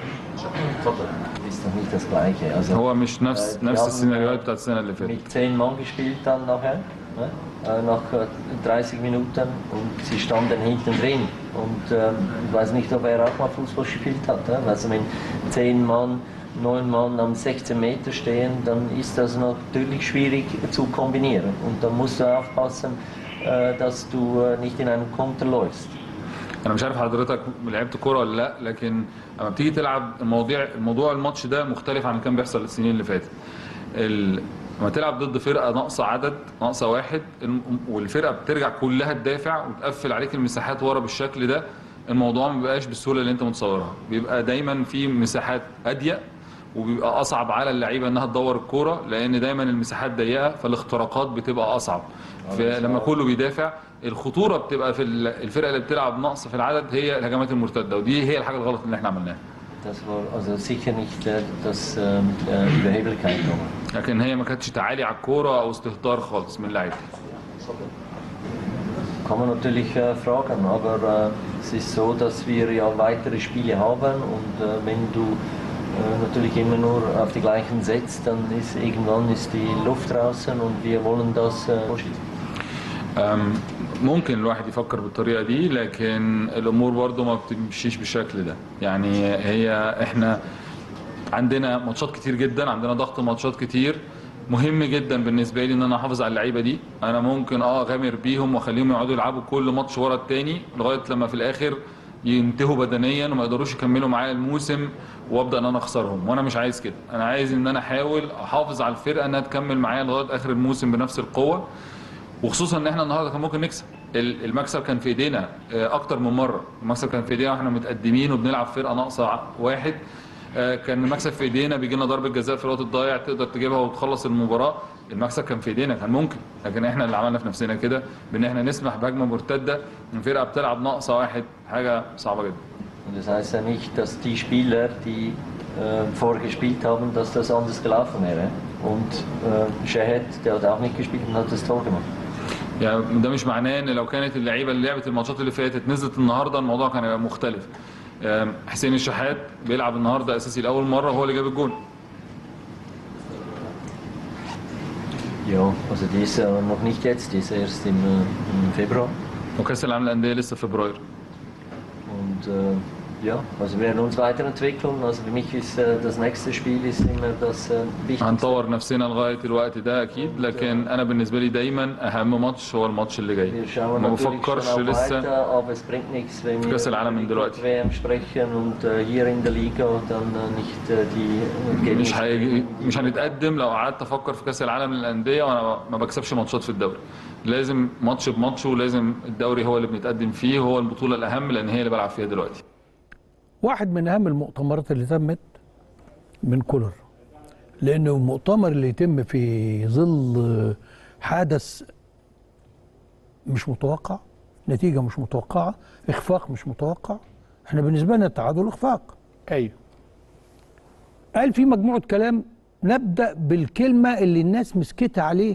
Ist doch nicht das Gleiche. Also, هو مش نفس äh, wir نفس haben, السيناريوهات بتاعت السنه اللي äh, فاتت Mit zehn Mann gespielt dann nachher, ne? äh, nach äh, 30 Minuten und sie standen hinten drin. Und ähm, ich weiß nicht, ob er auch mal Fußball gespielt hat. Ne? Also wenn zehn Mann, neun Mann am 16 Meter stehen, dann ist das natürlich schwierig zu kombinieren. Und da musst du aufpassen, äh, dass du äh, nicht in einen Konter läufst. انا مش عارف حضرتك لعبت كوره ولا لا لكن لما بتيجي تلعب المواضيع الموضوع الماتش ده مختلف عن اللي كان بيحصل السنين اللي فاتت ال... لما تلعب ضد فرقه ناقصه عدد ناقصه واحد الم- والفرقه بترجع كلها تدافع وتقفل عليك المساحات ورا بالشكل ده الموضوع ما بيبقاش بالسهوله اللي انت متصورها بيبقى دايما في مساحات اضيق وبيبقى اصعب على اللعيبه انها تدور الكوره لان دايما المساحات ضيقه فالاختراقات بتبقى اصعب فلما كله بيدافع الخطوره بتبقى في ال- الفرقه اللي بتلعب نقص في العدد هي الهجمات المرتده ودي هي الحاجه الغلط اللي احنا عملناها Das war also sicher nicht äh, das ähm, äh, Überheblichkeit. aber- لكن هي ما كانتش تعالي على الكوره او استهتار خالص من اللعيبه Kann man natürlich äh, fragen, aber äh, es ist so, dass wir ja weitere Spiele haben und äh, wenn du äh, natürlich immer nur auf die gleichen setzt, dann ist irgendwann ist die Luft draußen und wir wollen das äh, أم، ممكن الواحد يفكر بالطريقه دي لكن الامور برضو ما بتمشيش بالشكل ده يعني هي احنا عندنا ماتشات كتير جدا عندنا ضغط ماتشات كتير مهم جدا بالنسبه لي ان انا احافظ على اللعيبه دي انا ممكن اه اغامر بيهم واخليهم يقعدوا يلعبوا كل ماتش ورا التاني لغايه لما في الاخر ينتهوا بدنيا وما يقدروش يكملوا معايا الموسم وابدا ان انا اخسرهم وانا مش عايز كده انا عايز ان انا احاول احافظ على الفرقه انها تكمل معايا لغايه اخر الموسم بنفس القوه وخصوصا ان احنا النهارده كان ممكن نكسب ال- المكسب كان في ايدينا آه، اكتر من مره المكسب كان في ايدينا واحنا متقدمين وبنلعب فرقه ناقصه ع- واحد آه، كان المكسب في ايدينا بيجي لنا ضربه جزاء في الوقت الضايع تقدر تجيبها وتخلص المباراه المكسب كان في ايدينا كان ممكن لكن احنا اللي عملنا في نفسنا كده بان احنا نسمح بهجمه مرتده من فرقه بتلعب ناقصه واحد حاجه صعبه جدا Und das heißt ja nicht, dass die Spieler, die äh, vorher gespielt haben, dass das anders gelaufen wäre. Und äh, Shahed, der hat auch nicht gespielt und hat das Tor gemacht. يعني ده مش معناه ان لو كانت اللعيبه اللي لعبت الماتشات اللي فاتت نزلت النهارده الموضوع كان هيبقى مختلف آم، حسين الشحات بيلعب النهارده اساسي لاول مره هو اللي جاب الجون Ja, also die ist äh, noch nicht jetzt, die ist erst im, äh, im Februar. وكاس العالم للانديه لسه في فبراير Und äh, ja, also wir werden uns weiterentwickeln. Also für mich ist äh, das nächste Spiel ist immer das äh, Wichtigste. هنطور نفسنا لغايه الوقت ده اكيد لكن انا بالنسبه لي دايما اهم ماتش هو الماتش اللي جاي Wir schauen ما natürlich بفكرش schon auch لسه weiter, aber es bringt nichts, wenn في كاس العالم من wir دلوقتي WM sprechen und äh, hier in der Liga dann äh, nicht äh, die مش Ergebnisse. هيجي مش هنتقدم لو قعدت افكر في كاس العالم للانديه وانا ما بكسبش ماتشات في الدوري لازم ماتش بماتش ولازم الدوري هو اللي بنتقدم فيه هو البطوله الاهم لان هي اللي بلعب فيها دلوقتي واحد من اهم المؤتمرات اللي تمت من كولر لانه المؤتمر اللي يتم في ظل حدث مش متوقع نتيجه مش متوقعه اخفاق مش متوقع احنا بالنسبه لنا التعادل اخفاق ايوه قال في مجموعه كلام نبدا بالكلمه اللي الناس مسكتها عليه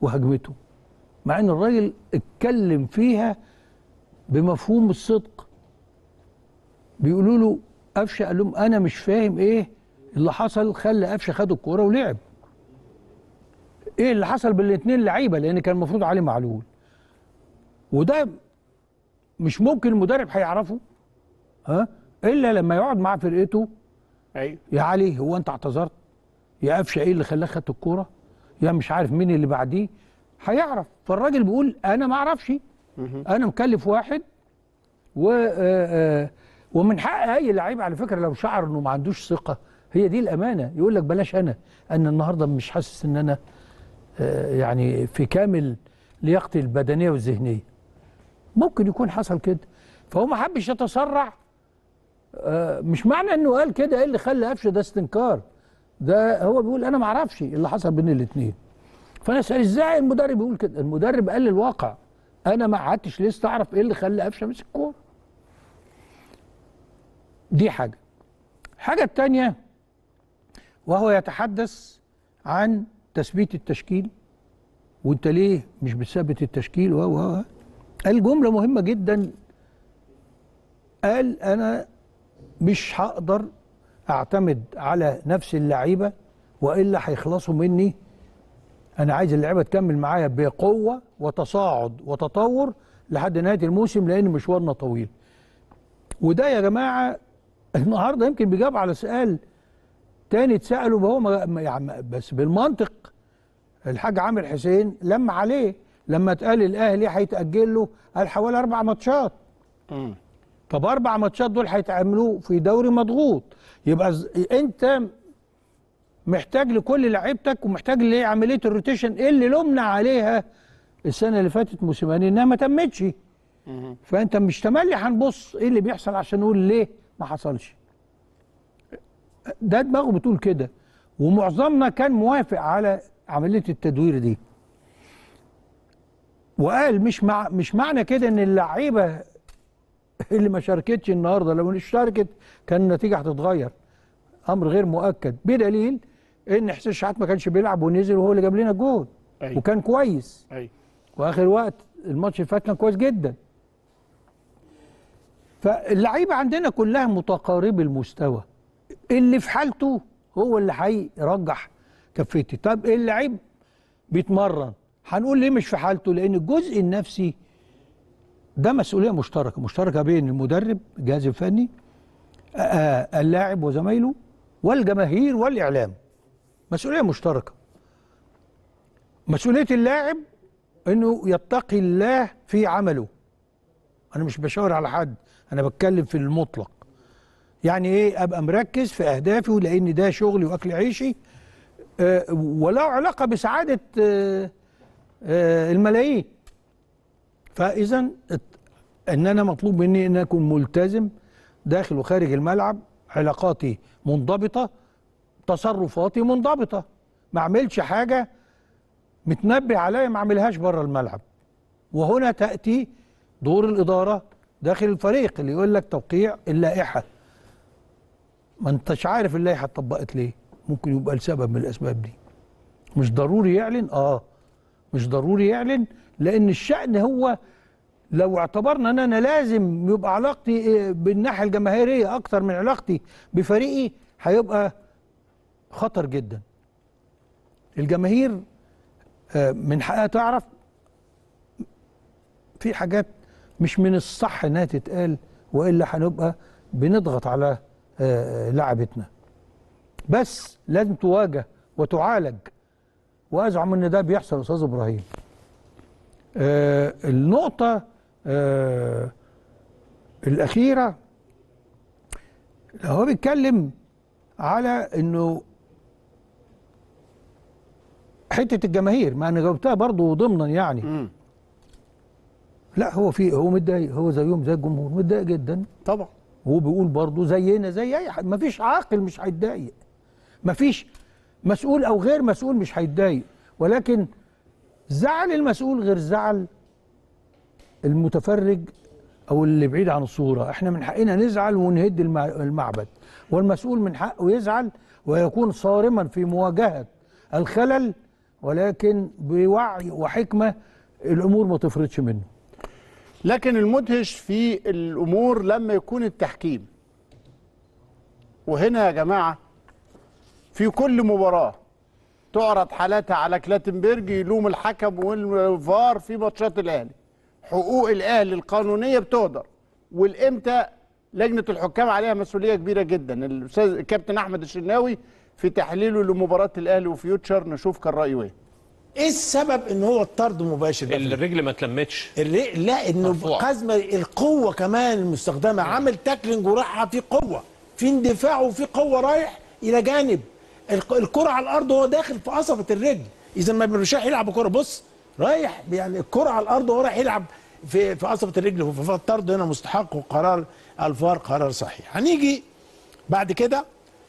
وهجمته مع ان الراجل اتكلم فيها بمفهوم الصدق بيقولوا له قفشه قال لهم انا مش فاهم ايه اللي حصل خلى قفشه خد الكوره ولعب ايه اللي حصل بالاثنين لعيبه لان كان المفروض علي معلول وده مش ممكن المدرب هيعرفه ها الا لما يقعد مع فرقته ايوه يا علي هو انت اعتذرت يا قفشه ايه اللي خلاك خدت الكوره يا مش عارف مين اللي بعديه هيعرف فالراجل بيقول انا ما اعرفش انا مكلف واحد و آه، آه، ومن حق اي لعيب على فكره لو شعر انه ما عندوش ثقه هي دي الامانه يقول لك بلاش انا انا النهارده مش حاسس ان انا آه، يعني في كامل لياقتي البدنيه والذهنيه ممكن يكون حصل كده فهو ما حبش يتسرع آه، مش معنى انه قال كده ايه اللي خلى قفشه ده استنكار ده هو بيقول انا ما اعرفش اللي حصل بين الاثنين فانا اسال ازاي المدرب يقول كده المدرب قال لي الواقع انا ما قعدتش لسه اعرف ايه اللي خلى قفشه مسك الكوره دي حاجه الحاجه الثانيه وهو يتحدث عن تثبيت التشكيل وانت ليه مش بتثبت التشكيل و و قال جمله مهمه جدا قال انا مش هقدر اعتمد على نفس اللعيبه والا هيخلصوا مني انا عايز اللعيبه تكمل معايا بقوه وتصاعد وتطور لحد نهايه الموسم لان مشوارنا طويل وده يا جماعه النهارده يمكن بيجاوب على سؤال تاني اتساله وهو ما- ما- يعني بس بالمنطق الحاج عامر حسين لما عليه لما اتقال الاهلي هيتاجل له قال حوالي اربع ماتشات طب اربع ماتشات دول هيتعملوا في دوري مضغوط يبقى ز- انت محتاج لكل لعيبتك ومحتاج لعمليه الروتيشن اللي لومنا عليها السنه اللي فاتت موسيماني انها ما تمتش فانت مش تملي هنبص ايه اللي بيحصل عشان نقول ليه ما حصلش ده دماغه بتقول كده ومعظمنا كان موافق على عمليه التدوير دي وقال مش مع مش معنى كده ان اللعيبه اللي ما شاركتش النهارده لو اشتركت كان النتيجه هتتغير امر غير مؤكد بدليل ان حسين شحات ما كانش بيلعب ونزل وهو اللي جاب لنا الجول أيوة. وكان كويس ايوه واخر وقت الماتش اللي فات كان كويس جدا فاللعيبه عندنا كلها متقاربه المستوى اللي في حالته هو اللي هيرجح كفتي طب اللعيب بيتمرن هنقول ليه مش في حالته لان الجزء النفسي ده مسؤوليه مشتركه مشتركه بين المدرب الجهاز الفني آه، آه، اللاعب وزمايله والجماهير والاعلام مسؤوليه مشتركه مسؤوليه اللاعب انه يتقي الله في عمله انا مش بشاور على حد انا بتكلم في المطلق يعني ايه ابقى مركز في اهدافي ولان ده شغلي واكل عيشي آه، وله علاقه بسعاده آه، آه، الملايين فاذا ات- ان انا مطلوب مني ان اكون ملتزم داخل وخارج الملعب علاقاتي منضبطه تصرفاتي منضبطه ما اعملش حاجه متنبه عليا ما اعملهاش بره الملعب وهنا تاتي دور الاداره داخل الفريق اللي يقول لك توقيع اللائحه ما انتش عارف اللائحه اتطبقت ليه ممكن يبقى لسبب من الاسباب دي مش ضروري يعلن اه مش ضروري يعلن لان الشأن هو لو اعتبرنا ان انا لازم يبقى علاقتي آه، بالناحيه الجماهيريه اكتر من علاقتي بفريقي هيبقى خطر جدا الجماهير آه، من حقها تعرف في حاجات مش من الصح انها تتقال والا هنبقى بنضغط على آه، لعبتنا بس لازم تواجه وتعالج وازعم ان ده بيحصل يا استاذ ابراهيم آه النقطه آه الاخيره هو بيتكلم على انه حته الجماهير ما انا جاوبتها برضه ضمنا يعني لا هو في هو متضايق هو زيهم زي الجمهور متضايق جدا طبعا وهو بيقول برضه زينا زي اي حد مفيش عاقل مش هيتضايق مفيش مسؤول او غير مسؤول مش هيتضايق ولكن زعل المسؤول غير زعل المتفرج او اللي بعيد عن الصوره احنا من حقنا نزعل ونهد المع- المعبد والمسؤول من حقه يزعل ويكون صارما في مواجهه الخلل ولكن بوعي وحكمه الامور ما تفرطش منه لكن المدهش في الامور لما يكون التحكيم وهنا يا جماعه في كل مباراه تعرض حالاتها على كلاتنبرج يلوم الحكم والفار في ماتشات الاهلي حقوق الاهلي القانونيه بتهدر والامتى لجنه الحكام عليها مسؤوليه كبيره جدا الاستاذ الكابتن احمد الشناوي في تحليله لمباراه الاهلي وفيوتشر نشوف كان رايه ايه ايه السبب ان هو الطرد مباشر ده الرجل ما اتلمتش الري... لا انه قزم القوه كمان المستخدمه عمل تاكلينج وراح في قوه في اندفاع وفي قوه رايح الى جانب الك- الكره على الارض وهو داخل في قصبه الرجل اذا ما مش رايح يلعب كره بص رايح يعني الكره على الارض وهو رايح يلعب في في قصبه الرجل فالطرد هنا مستحق وقرار الفار قرار صحيح هنيجي بعد كده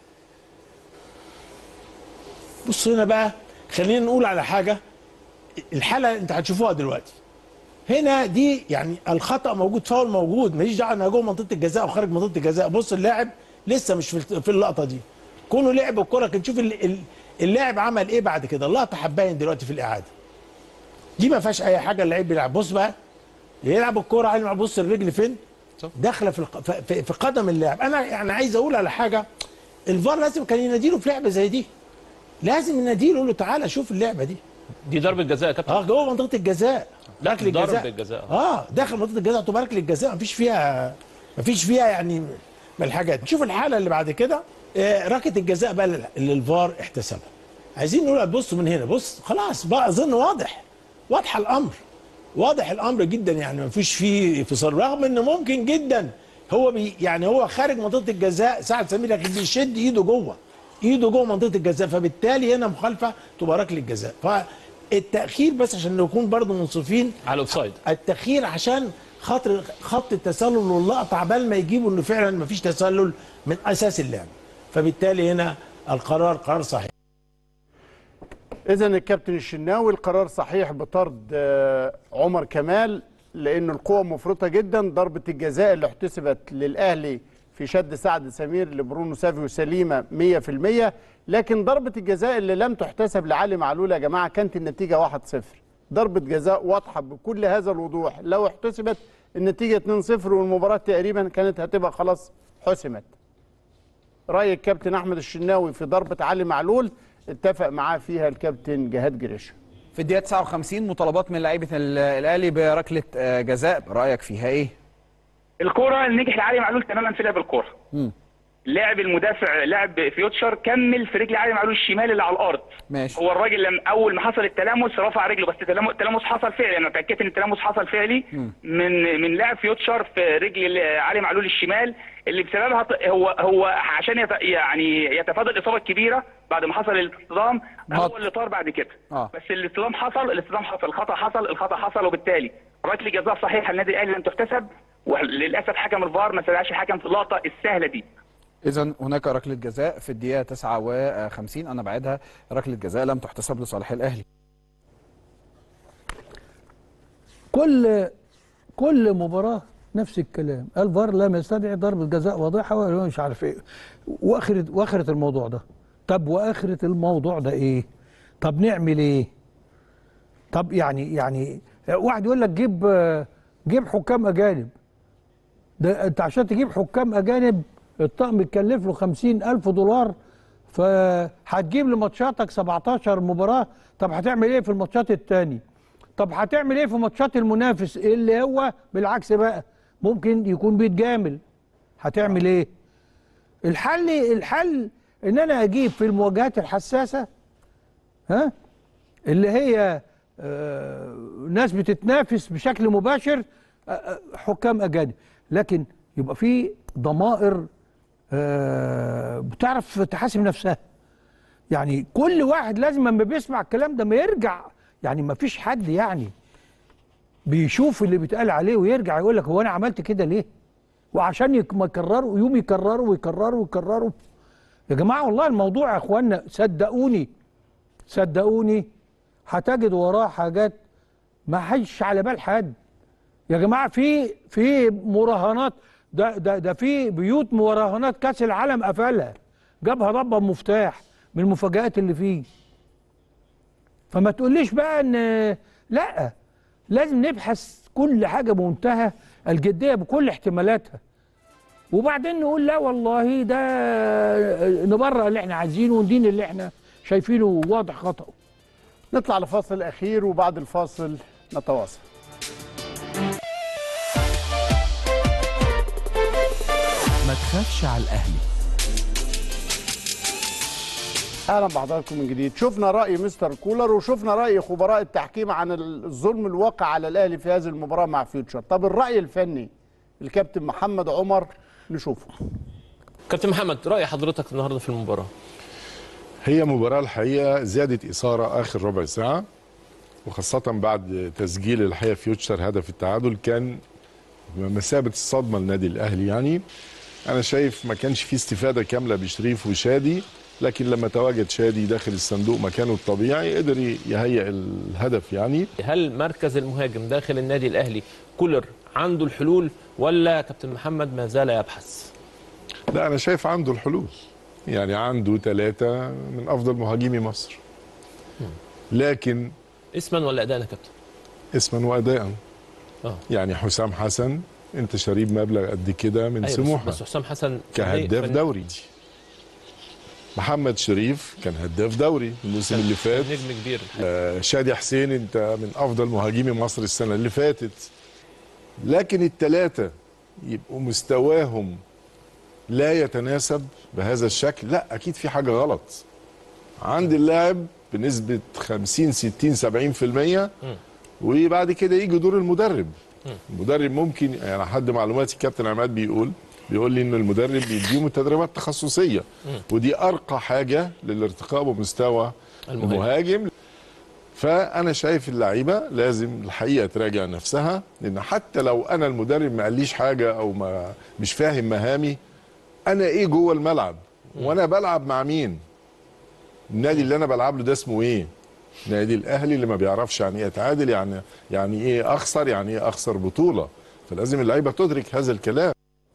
بص هنا بقى خلينا نقول على حاجه الحاله انت هتشوفوها دلوقتي هنا دي يعني الخطا موجود فاول موجود ماليش دعوه انها جوه منطقه الجزاء او خارج منطقه الجزاء بص اللاعب لسه مش في في اللقطه دي كونه لعب الكره كان شوف ال- ال- اللاعب عمل ايه بعد كده اللقطه هتبين دلوقتي في الاعاده دي ما فيهاش اي حاجه اللعيب بيلعب بص بقى يلعب الكره عايز بص الرجل فين داخله في الق- في- في في قدم اللاعب انا يعني عايز اقول على حاجه الفار لازم كان يناديله في لعبه زي دي لازم يناديله يقول له تعالى شوف اللعبه دي دي ضربه جزاء يا كابتن اه جوه منطقه الجزاء لا، ركله ضربة الجزاء الجزاء. اه داخل منطقه الجزاء تبقى ركله الجزاء مفيش فيها مفيش فيها يعني من الحاجات نشوف الحاله اللي بعد كده آه ركله الجزاء بقى اللي الفار احتسبها عايزين نقول بص من هنا بص خلاص بقى اظن واضح واضح الامر واضح الامر جدا يعني مفيش فيه انفصال رغم ان ممكن جدا هو بي يعني هو خارج منطقه الجزاء سعد سمير لكن بيشد ايده جوه ايده جوه منطقه الجزاء فبالتالي هنا مخالفه تبقى ركله جزاء فالتاخير بس عشان نكون برضو منصفين على الاوفسايد التاخير عشان خاطر خط التسلل واللقطه عبال ما يجيبوا انه فعلا ما فيش تسلل من اساس اللعب فبالتالي هنا القرار قرار صحيح اذا الكابتن الشناوي القرار صحيح بطرد آه، عمر كمال لانه القوه مفرطه جدا ضربه الجزاء اللي احتسبت للاهلي في شد سعد سمير لبرونو سافيو سليمه 100% لكن ضربه الجزاء اللي لم تحتسب لعلي معلول يا جماعه كانت النتيجه 1-0 ضربه جزاء واضحه بكل هذا الوضوح لو احتسبت النتيجه 2-0 والمباراه تقريبا كانت هتبقى خلاص حسمت راي الكابتن احمد الشناوي في ضربه علي معلول اتفق معاه فيها الكابتن جهاد جريشه في الدقيقة 59 مطالبات من لعيبة ال- الأهلي بركلة آه، جزاء رأيك فيها إيه؟ الكرة اللي نجح لعلي معلول تماما في لعب الكرة مم. لاعب المدافع لاعب فيوتشر كمل في رجل علي معلول الشمال اللي على الارض ماشي هو الراجل لما اول ما حصل التلامس رفع رجله بس التلام- التلامس حصل فعلي انا اتاكدت ان التلامس حصل فعلي مم. من من لاعب فيوتشر في رجل ال- علي معلول الشمال اللي بسببها ط- هو هو عشان يت يعني يتفادى الاصابه الكبيره بعد ما حصل الاصطدام هو اللي طار بعد كده آه. بس الاصطدام حصل الاصطدام حصل الخطا حصل الخطا حصل وبالتالي ركله جزاء صحيحه للنادي الاهلي لم تحتسب وللاسف حكم الفار ما سرعش الحكم في اللقطه السهله دي إذا هناك ركلة جزاء في الدقيقة 59 أنا بعدها ركلة جزاء لم تحتسب لصالح الأهلي كل كل مباراه نفس الكلام الفار لم يستدعي ضربه جزاء واضحه ولا مش عارف ايه واخره واخره الموضوع ده طب واخره الموضوع ده ايه طب نعمل ايه طب يعني يعني واحد يقول لك جيب جيب حكام اجانب ده انت عشان تجيب حكام اجانب الطقم يتكلف له خمسين الف دولار فهتجيب لماتشاتك 17 مباراه طب هتعمل ايه في الماتشات التاني طب هتعمل ايه في ماتشات المنافس اللي هو بالعكس بقى ممكن يكون بيتجامل هتعمل ايه الحل الحل ان انا اجيب في المواجهات الحساسه ها اللي هي آه، ناس بتتنافس بشكل مباشر آه، آه، حكام اجانب لكن يبقى في ضمائر آه، بتعرف تحاسب نفسها يعني كل واحد لازم لما بيسمع الكلام ده ما يرجع يعني ما فيش حد يعني بيشوف اللي بيتقال عليه ويرجع يقول لك هو انا عملت كده ليه وعشان يك- ما يكرروا يوم يكرروا ويكرروا ويكرروا يا جماعه والله الموضوع يا اخوانا صدقوني صدقوني هتجدوا وراه حاجات ما حيش على بال حد يا جماعه في في مراهنات ده ده ده في بيوت مراهنات كاس العالم قفلها جابها ضبه مفتاح من المفاجآت اللي فيه فما تقوليش بقى ان لا لازم نبحث كل حاجه بمنتهى الجديه بكل احتمالاتها وبعدين نقول لا والله ده نبرر اللي احنا عايزينه وندين اللي احنا شايفينه واضح خطأه نطلع لفاصل اخير وبعد الفاصل نتواصل ما تخافش على الأهلي اهلا بحضراتكم من جديد شفنا راي مستر كولر وشفنا راي خبراء التحكيم عن الظلم الواقع على الاهلي في هذه المباراه مع فيوتشر طب الراي الفني الكابتن محمد عمر نشوفه كابتن محمد رأي حضرتك النهارده في المباراة هي مباراة الحقيقة زادت إثارة آخر ربع ساعة وخاصة بعد تسجيل الحقيقة فيوتشر هدف التعادل كان بمثابة الصدمة للنادي الأهلي يعني أنا شايف ما كانش فيه استفادة كاملة بشريف وشادي لكن لما تواجد شادي داخل الصندوق مكانه الطبيعي قدر يهيئ الهدف يعني هل مركز المهاجم داخل النادي الأهلي كولر عنده الحلول ولا كابتن محمد ما زال يبحث لا أنا شايف عنده الحلول يعني عنده ثلاثة من أفضل مهاجمي مصر لكن اسما ولا أداء يا كابتن اسما وأداء اه يعني حسام حسن انت شريب مبلغ قد كده من أيوة سموحه بس حسام حسن كهداف فني- دوري محمد شريف كان هداف دوري الموسم اللي فات نجم كبير آه شادي حسين انت من افضل مهاجمي مصر السنه اللي فاتت لكن الثلاثه يبقوا مستواهم لا يتناسب بهذا الشكل لا اكيد في حاجه غلط عند اللاعب بنسبه 50 60 70% وبعد كده يجي دور المدرب المدرب ممكن يعني حد معلوماتي الكابتن عماد بيقول بيقول لي ان المدرب بيديهم تدريبات تخصصيه ودي ارقى حاجه للارتقاء بمستوى المهاجم. المهاجم فانا شايف اللعيبه لازم الحقيقه تراجع نفسها لان حتى لو انا المدرب ما قاليش حاجه او ما مش فاهم مهامي انا ايه جوه الملعب وانا بلعب مع مين النادي اللي انا بلعب له ده اسمه ايه نادي الاهلي اللي ما بيعرفش يعني ايه اتعادل يعني يعني ايه اخسر يعني ايه اخسر بطوله فلازم اللعيبه تدرك هذا الكلام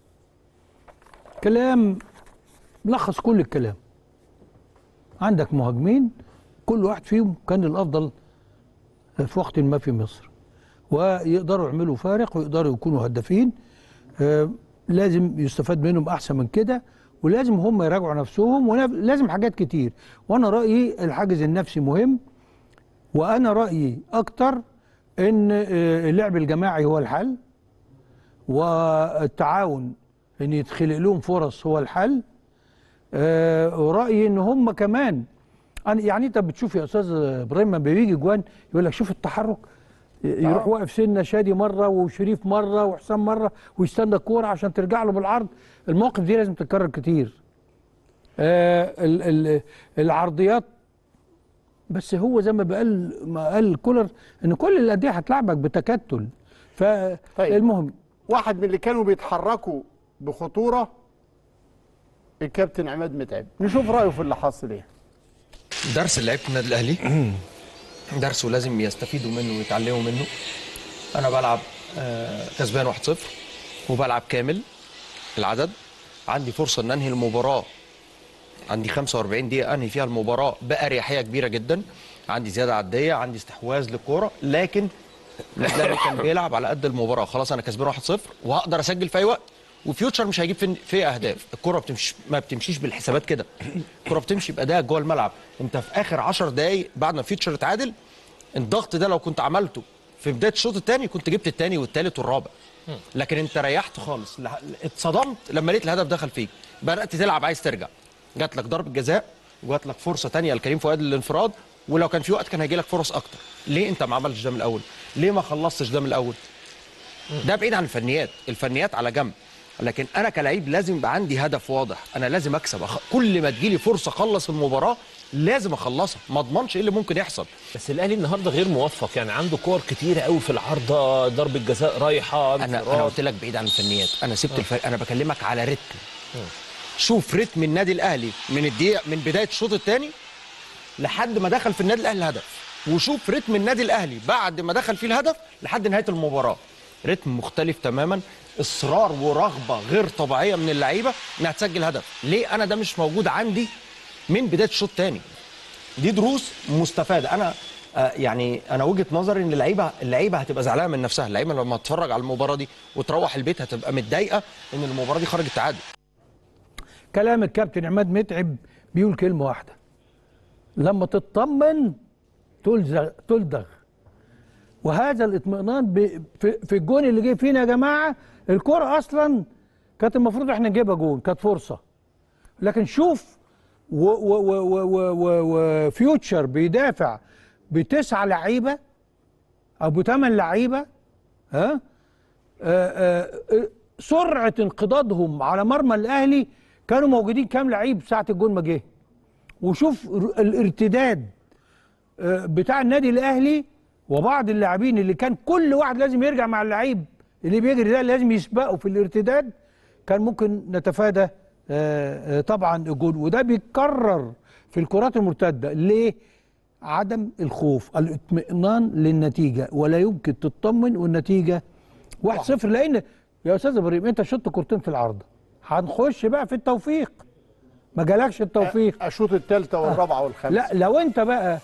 كلام لخص كل الكلام عندك مهاجمين كل واحد فيهم كان الافضل في وقت ما في مصر ويقدروا يعملوا فارق ويقدروا يكونوا هدافين آه، لازم يستفاد منهم احسن من كده ولازم هم يراجعوا نفسهم ولازم حاجات كتير وانا رايي الحاجز النفسي مهم وانا رايي اكتر ان آه، اللعب الجماعي هو الحل والتعاون ان يتخلق لهم فرص هو الحل آه، ورايي ان هم كمان أنا يعني انت بتشوف يا استاذ ابراهيم لما بيجي جوان يقول لك شوف التحرك ي- يروح واقف سنه شادي مره وشريف مره وحسام مره ويستنى الكوره عشان ترجع له بالعرض المواقف دي لازم تتكرر كتير آه ال ال العرضيات بس هو زي ما قال ما قال كولر ان كل الانديه هتلعبك بتكتل فالمهم واحد من اللي كانوا بيتحركوا بخطوره الكابتن عماد متعب نشوف رايه في اللي حاصل ايه درس لعيبه النادي الاهلي درس ولازم يستفيدوا منه ويتعلموا منه انا بلعب آه، كسبان 1-0 وبلعب كامل العدد عندي فرصه ان انهي المباراه عندي 45 دقيقه انهي فيها المباراه باريحيه كبيره جدا عندي زياده عديه عندي استحواذ للكوره لكن الاهلي كان بيلعب على قد المباراه خلاص انا كسبان 1-0 وهقدر اسجل في اي وقت وفيوتشر مش هيجيب في في اهداف الكره بتمشي ما بتمشيش بالحسابات كده الكره بتمشي باداء جوه الملعب انت في اخر 10 دقائق بعد ما فيوتشر اتعادل الضغط ده لو كنت عملته في بدايه الشوط الثاني كنت جبت الثاني والثالث والرابع لكن انت ريحت خالص لح- اتصدمت لما لقيت الهدف دخل فيك بدات تلعب عايز ترجع جات لك ضربه جزاء وجات لك فرصه تانية لكريم فؤاد للانفراد ولو كان في وقت كان هيجي لك فرص اكتر ليه انت ما عملتش ده من الاول ليه ما خلصتش ده من الاول ده بعيد عن الفنيات الفنيات على جنب لكن انا كلعيب لازم يبقى عندي هدف واضح انا لازم اكسب أخ... كل ما تجيلي فرصه اخلص المباراه لازم اخلصها ما اضمنش ايه اللي ممكن يحصل بس الاهلي النهارده غير موفق يعني عنده كور كتيره قوي في العارضه ضربه جزاء رايحه انا انفراد. انا قلت لك بعيد عن الفنيات انا سبت الفريق انا بكلمك على رتم شوف رتم النادي الاهلي من الدقيقه من بدايه الشوط الثاني لحد ما دخل في النادي الاهلي الهدف وشوف رتم النادي الاهلي بعد ما دخل فيه الهدف لحد نهايه المباراه رتم مختلف تماما اصرار ورغبه غير طبيعيه من اللعيبه انها تسجل هدف ليه انا ده مش موجود عندي من بدايه الشوط الثاني دي دروس مستفاده انا آه، يعني انا وجهه نظري ان اللعيبه اللعيبه هتبقى زعلانه من نفسها اللعيبه لما تتفرج على المباراه دي وتروح البيت هتبقى متضايقه ان المباراه دي خرجت تعادل كلام الكابتن عماد متعب بيقول كلمه واحده لما تطمن تلزغ تلدغ وهذا الاطمئنان ب- في, في الجون اللي جه فينا يا جماعه الكره اصلا كانت المفروض احنا نجيبها جون كانت فرصه لكن شوف و- و- و- و- و- و- وفيوتشر بيدافع بتسعه لعيبه او بثمان لعيبه ها آه، آه، سرعه انقضاضهم على مرمى الاهلي كانوا موجودين كام لعيب ساعه الجون ما جه وشوف ر- الارتداد آه، بتاع النادي الاهلي وبعض اللاعبين اللي كان كل واحد لازم يرجع مع اللعيب اللي بيجري ده لازم يسبقه في الارتداد كان ممكن نتفادى آه، آه، طبعا الجول وده بيتكرر في الكرات المرتده ليه؟ عدم الخوف الاطمئنان للنتيجه ولا يمكن تطمن والنتيجه 1-0 لان يا استاذ ابراهيم انت شطت كورتين في العارضه هنخش بقى في التوفيق ما جالكش التوفيق اشوط الثالثه والرابعه والخامسه لا لو انت بقى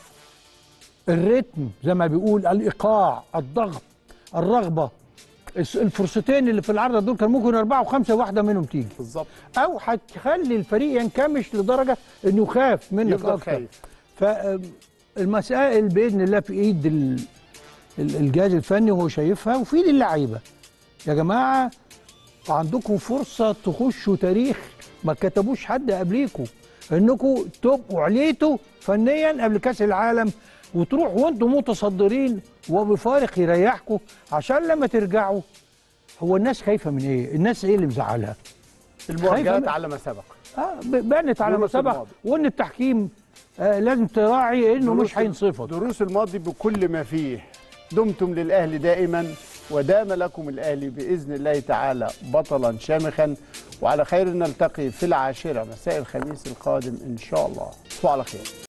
الريتم زي ما بيقول الايقاع الضغط الرغبه الس- الفرصتين اللي في العارضه دول كان ممكن اربعه وخمسه واحده منهم تيجي بالظبط او هتخلي الفريق ينكمش لدرجه انه يخاف منك يفضل اكتر خايف. فالمسائل باذن الله في ايد ال- ال- الجهاز الفني وهو شايفها وفي ايد اللعيبه يا جماعه عندكم فرصه تخشوا تاريخ ما كتبوش حد قبليكم انكم تبقوا عليتوا فنيا قبل كاس العالم وتروحوا وانتم متصدرين وبفارق يريحكم عشان لما ترجعوا هو الناس خايفه من ايه؟ الناس ايه اللي مزعلها؟ خايفة المواجهات من- على ما سبق اه ب- بانت على ما دروس سبق الماضي. وان التحكيم آه لازم تراعي انه دروس مش هينصفك دروس الماضي بكل ما فيه دمتم للاهلي دائما ودام لكم الاهلي باذن الله تعالى بطلا شامخا وعلى خير نلتقي في العاشره مساء الخميس القادم ان شاء الله تصبحوا على خير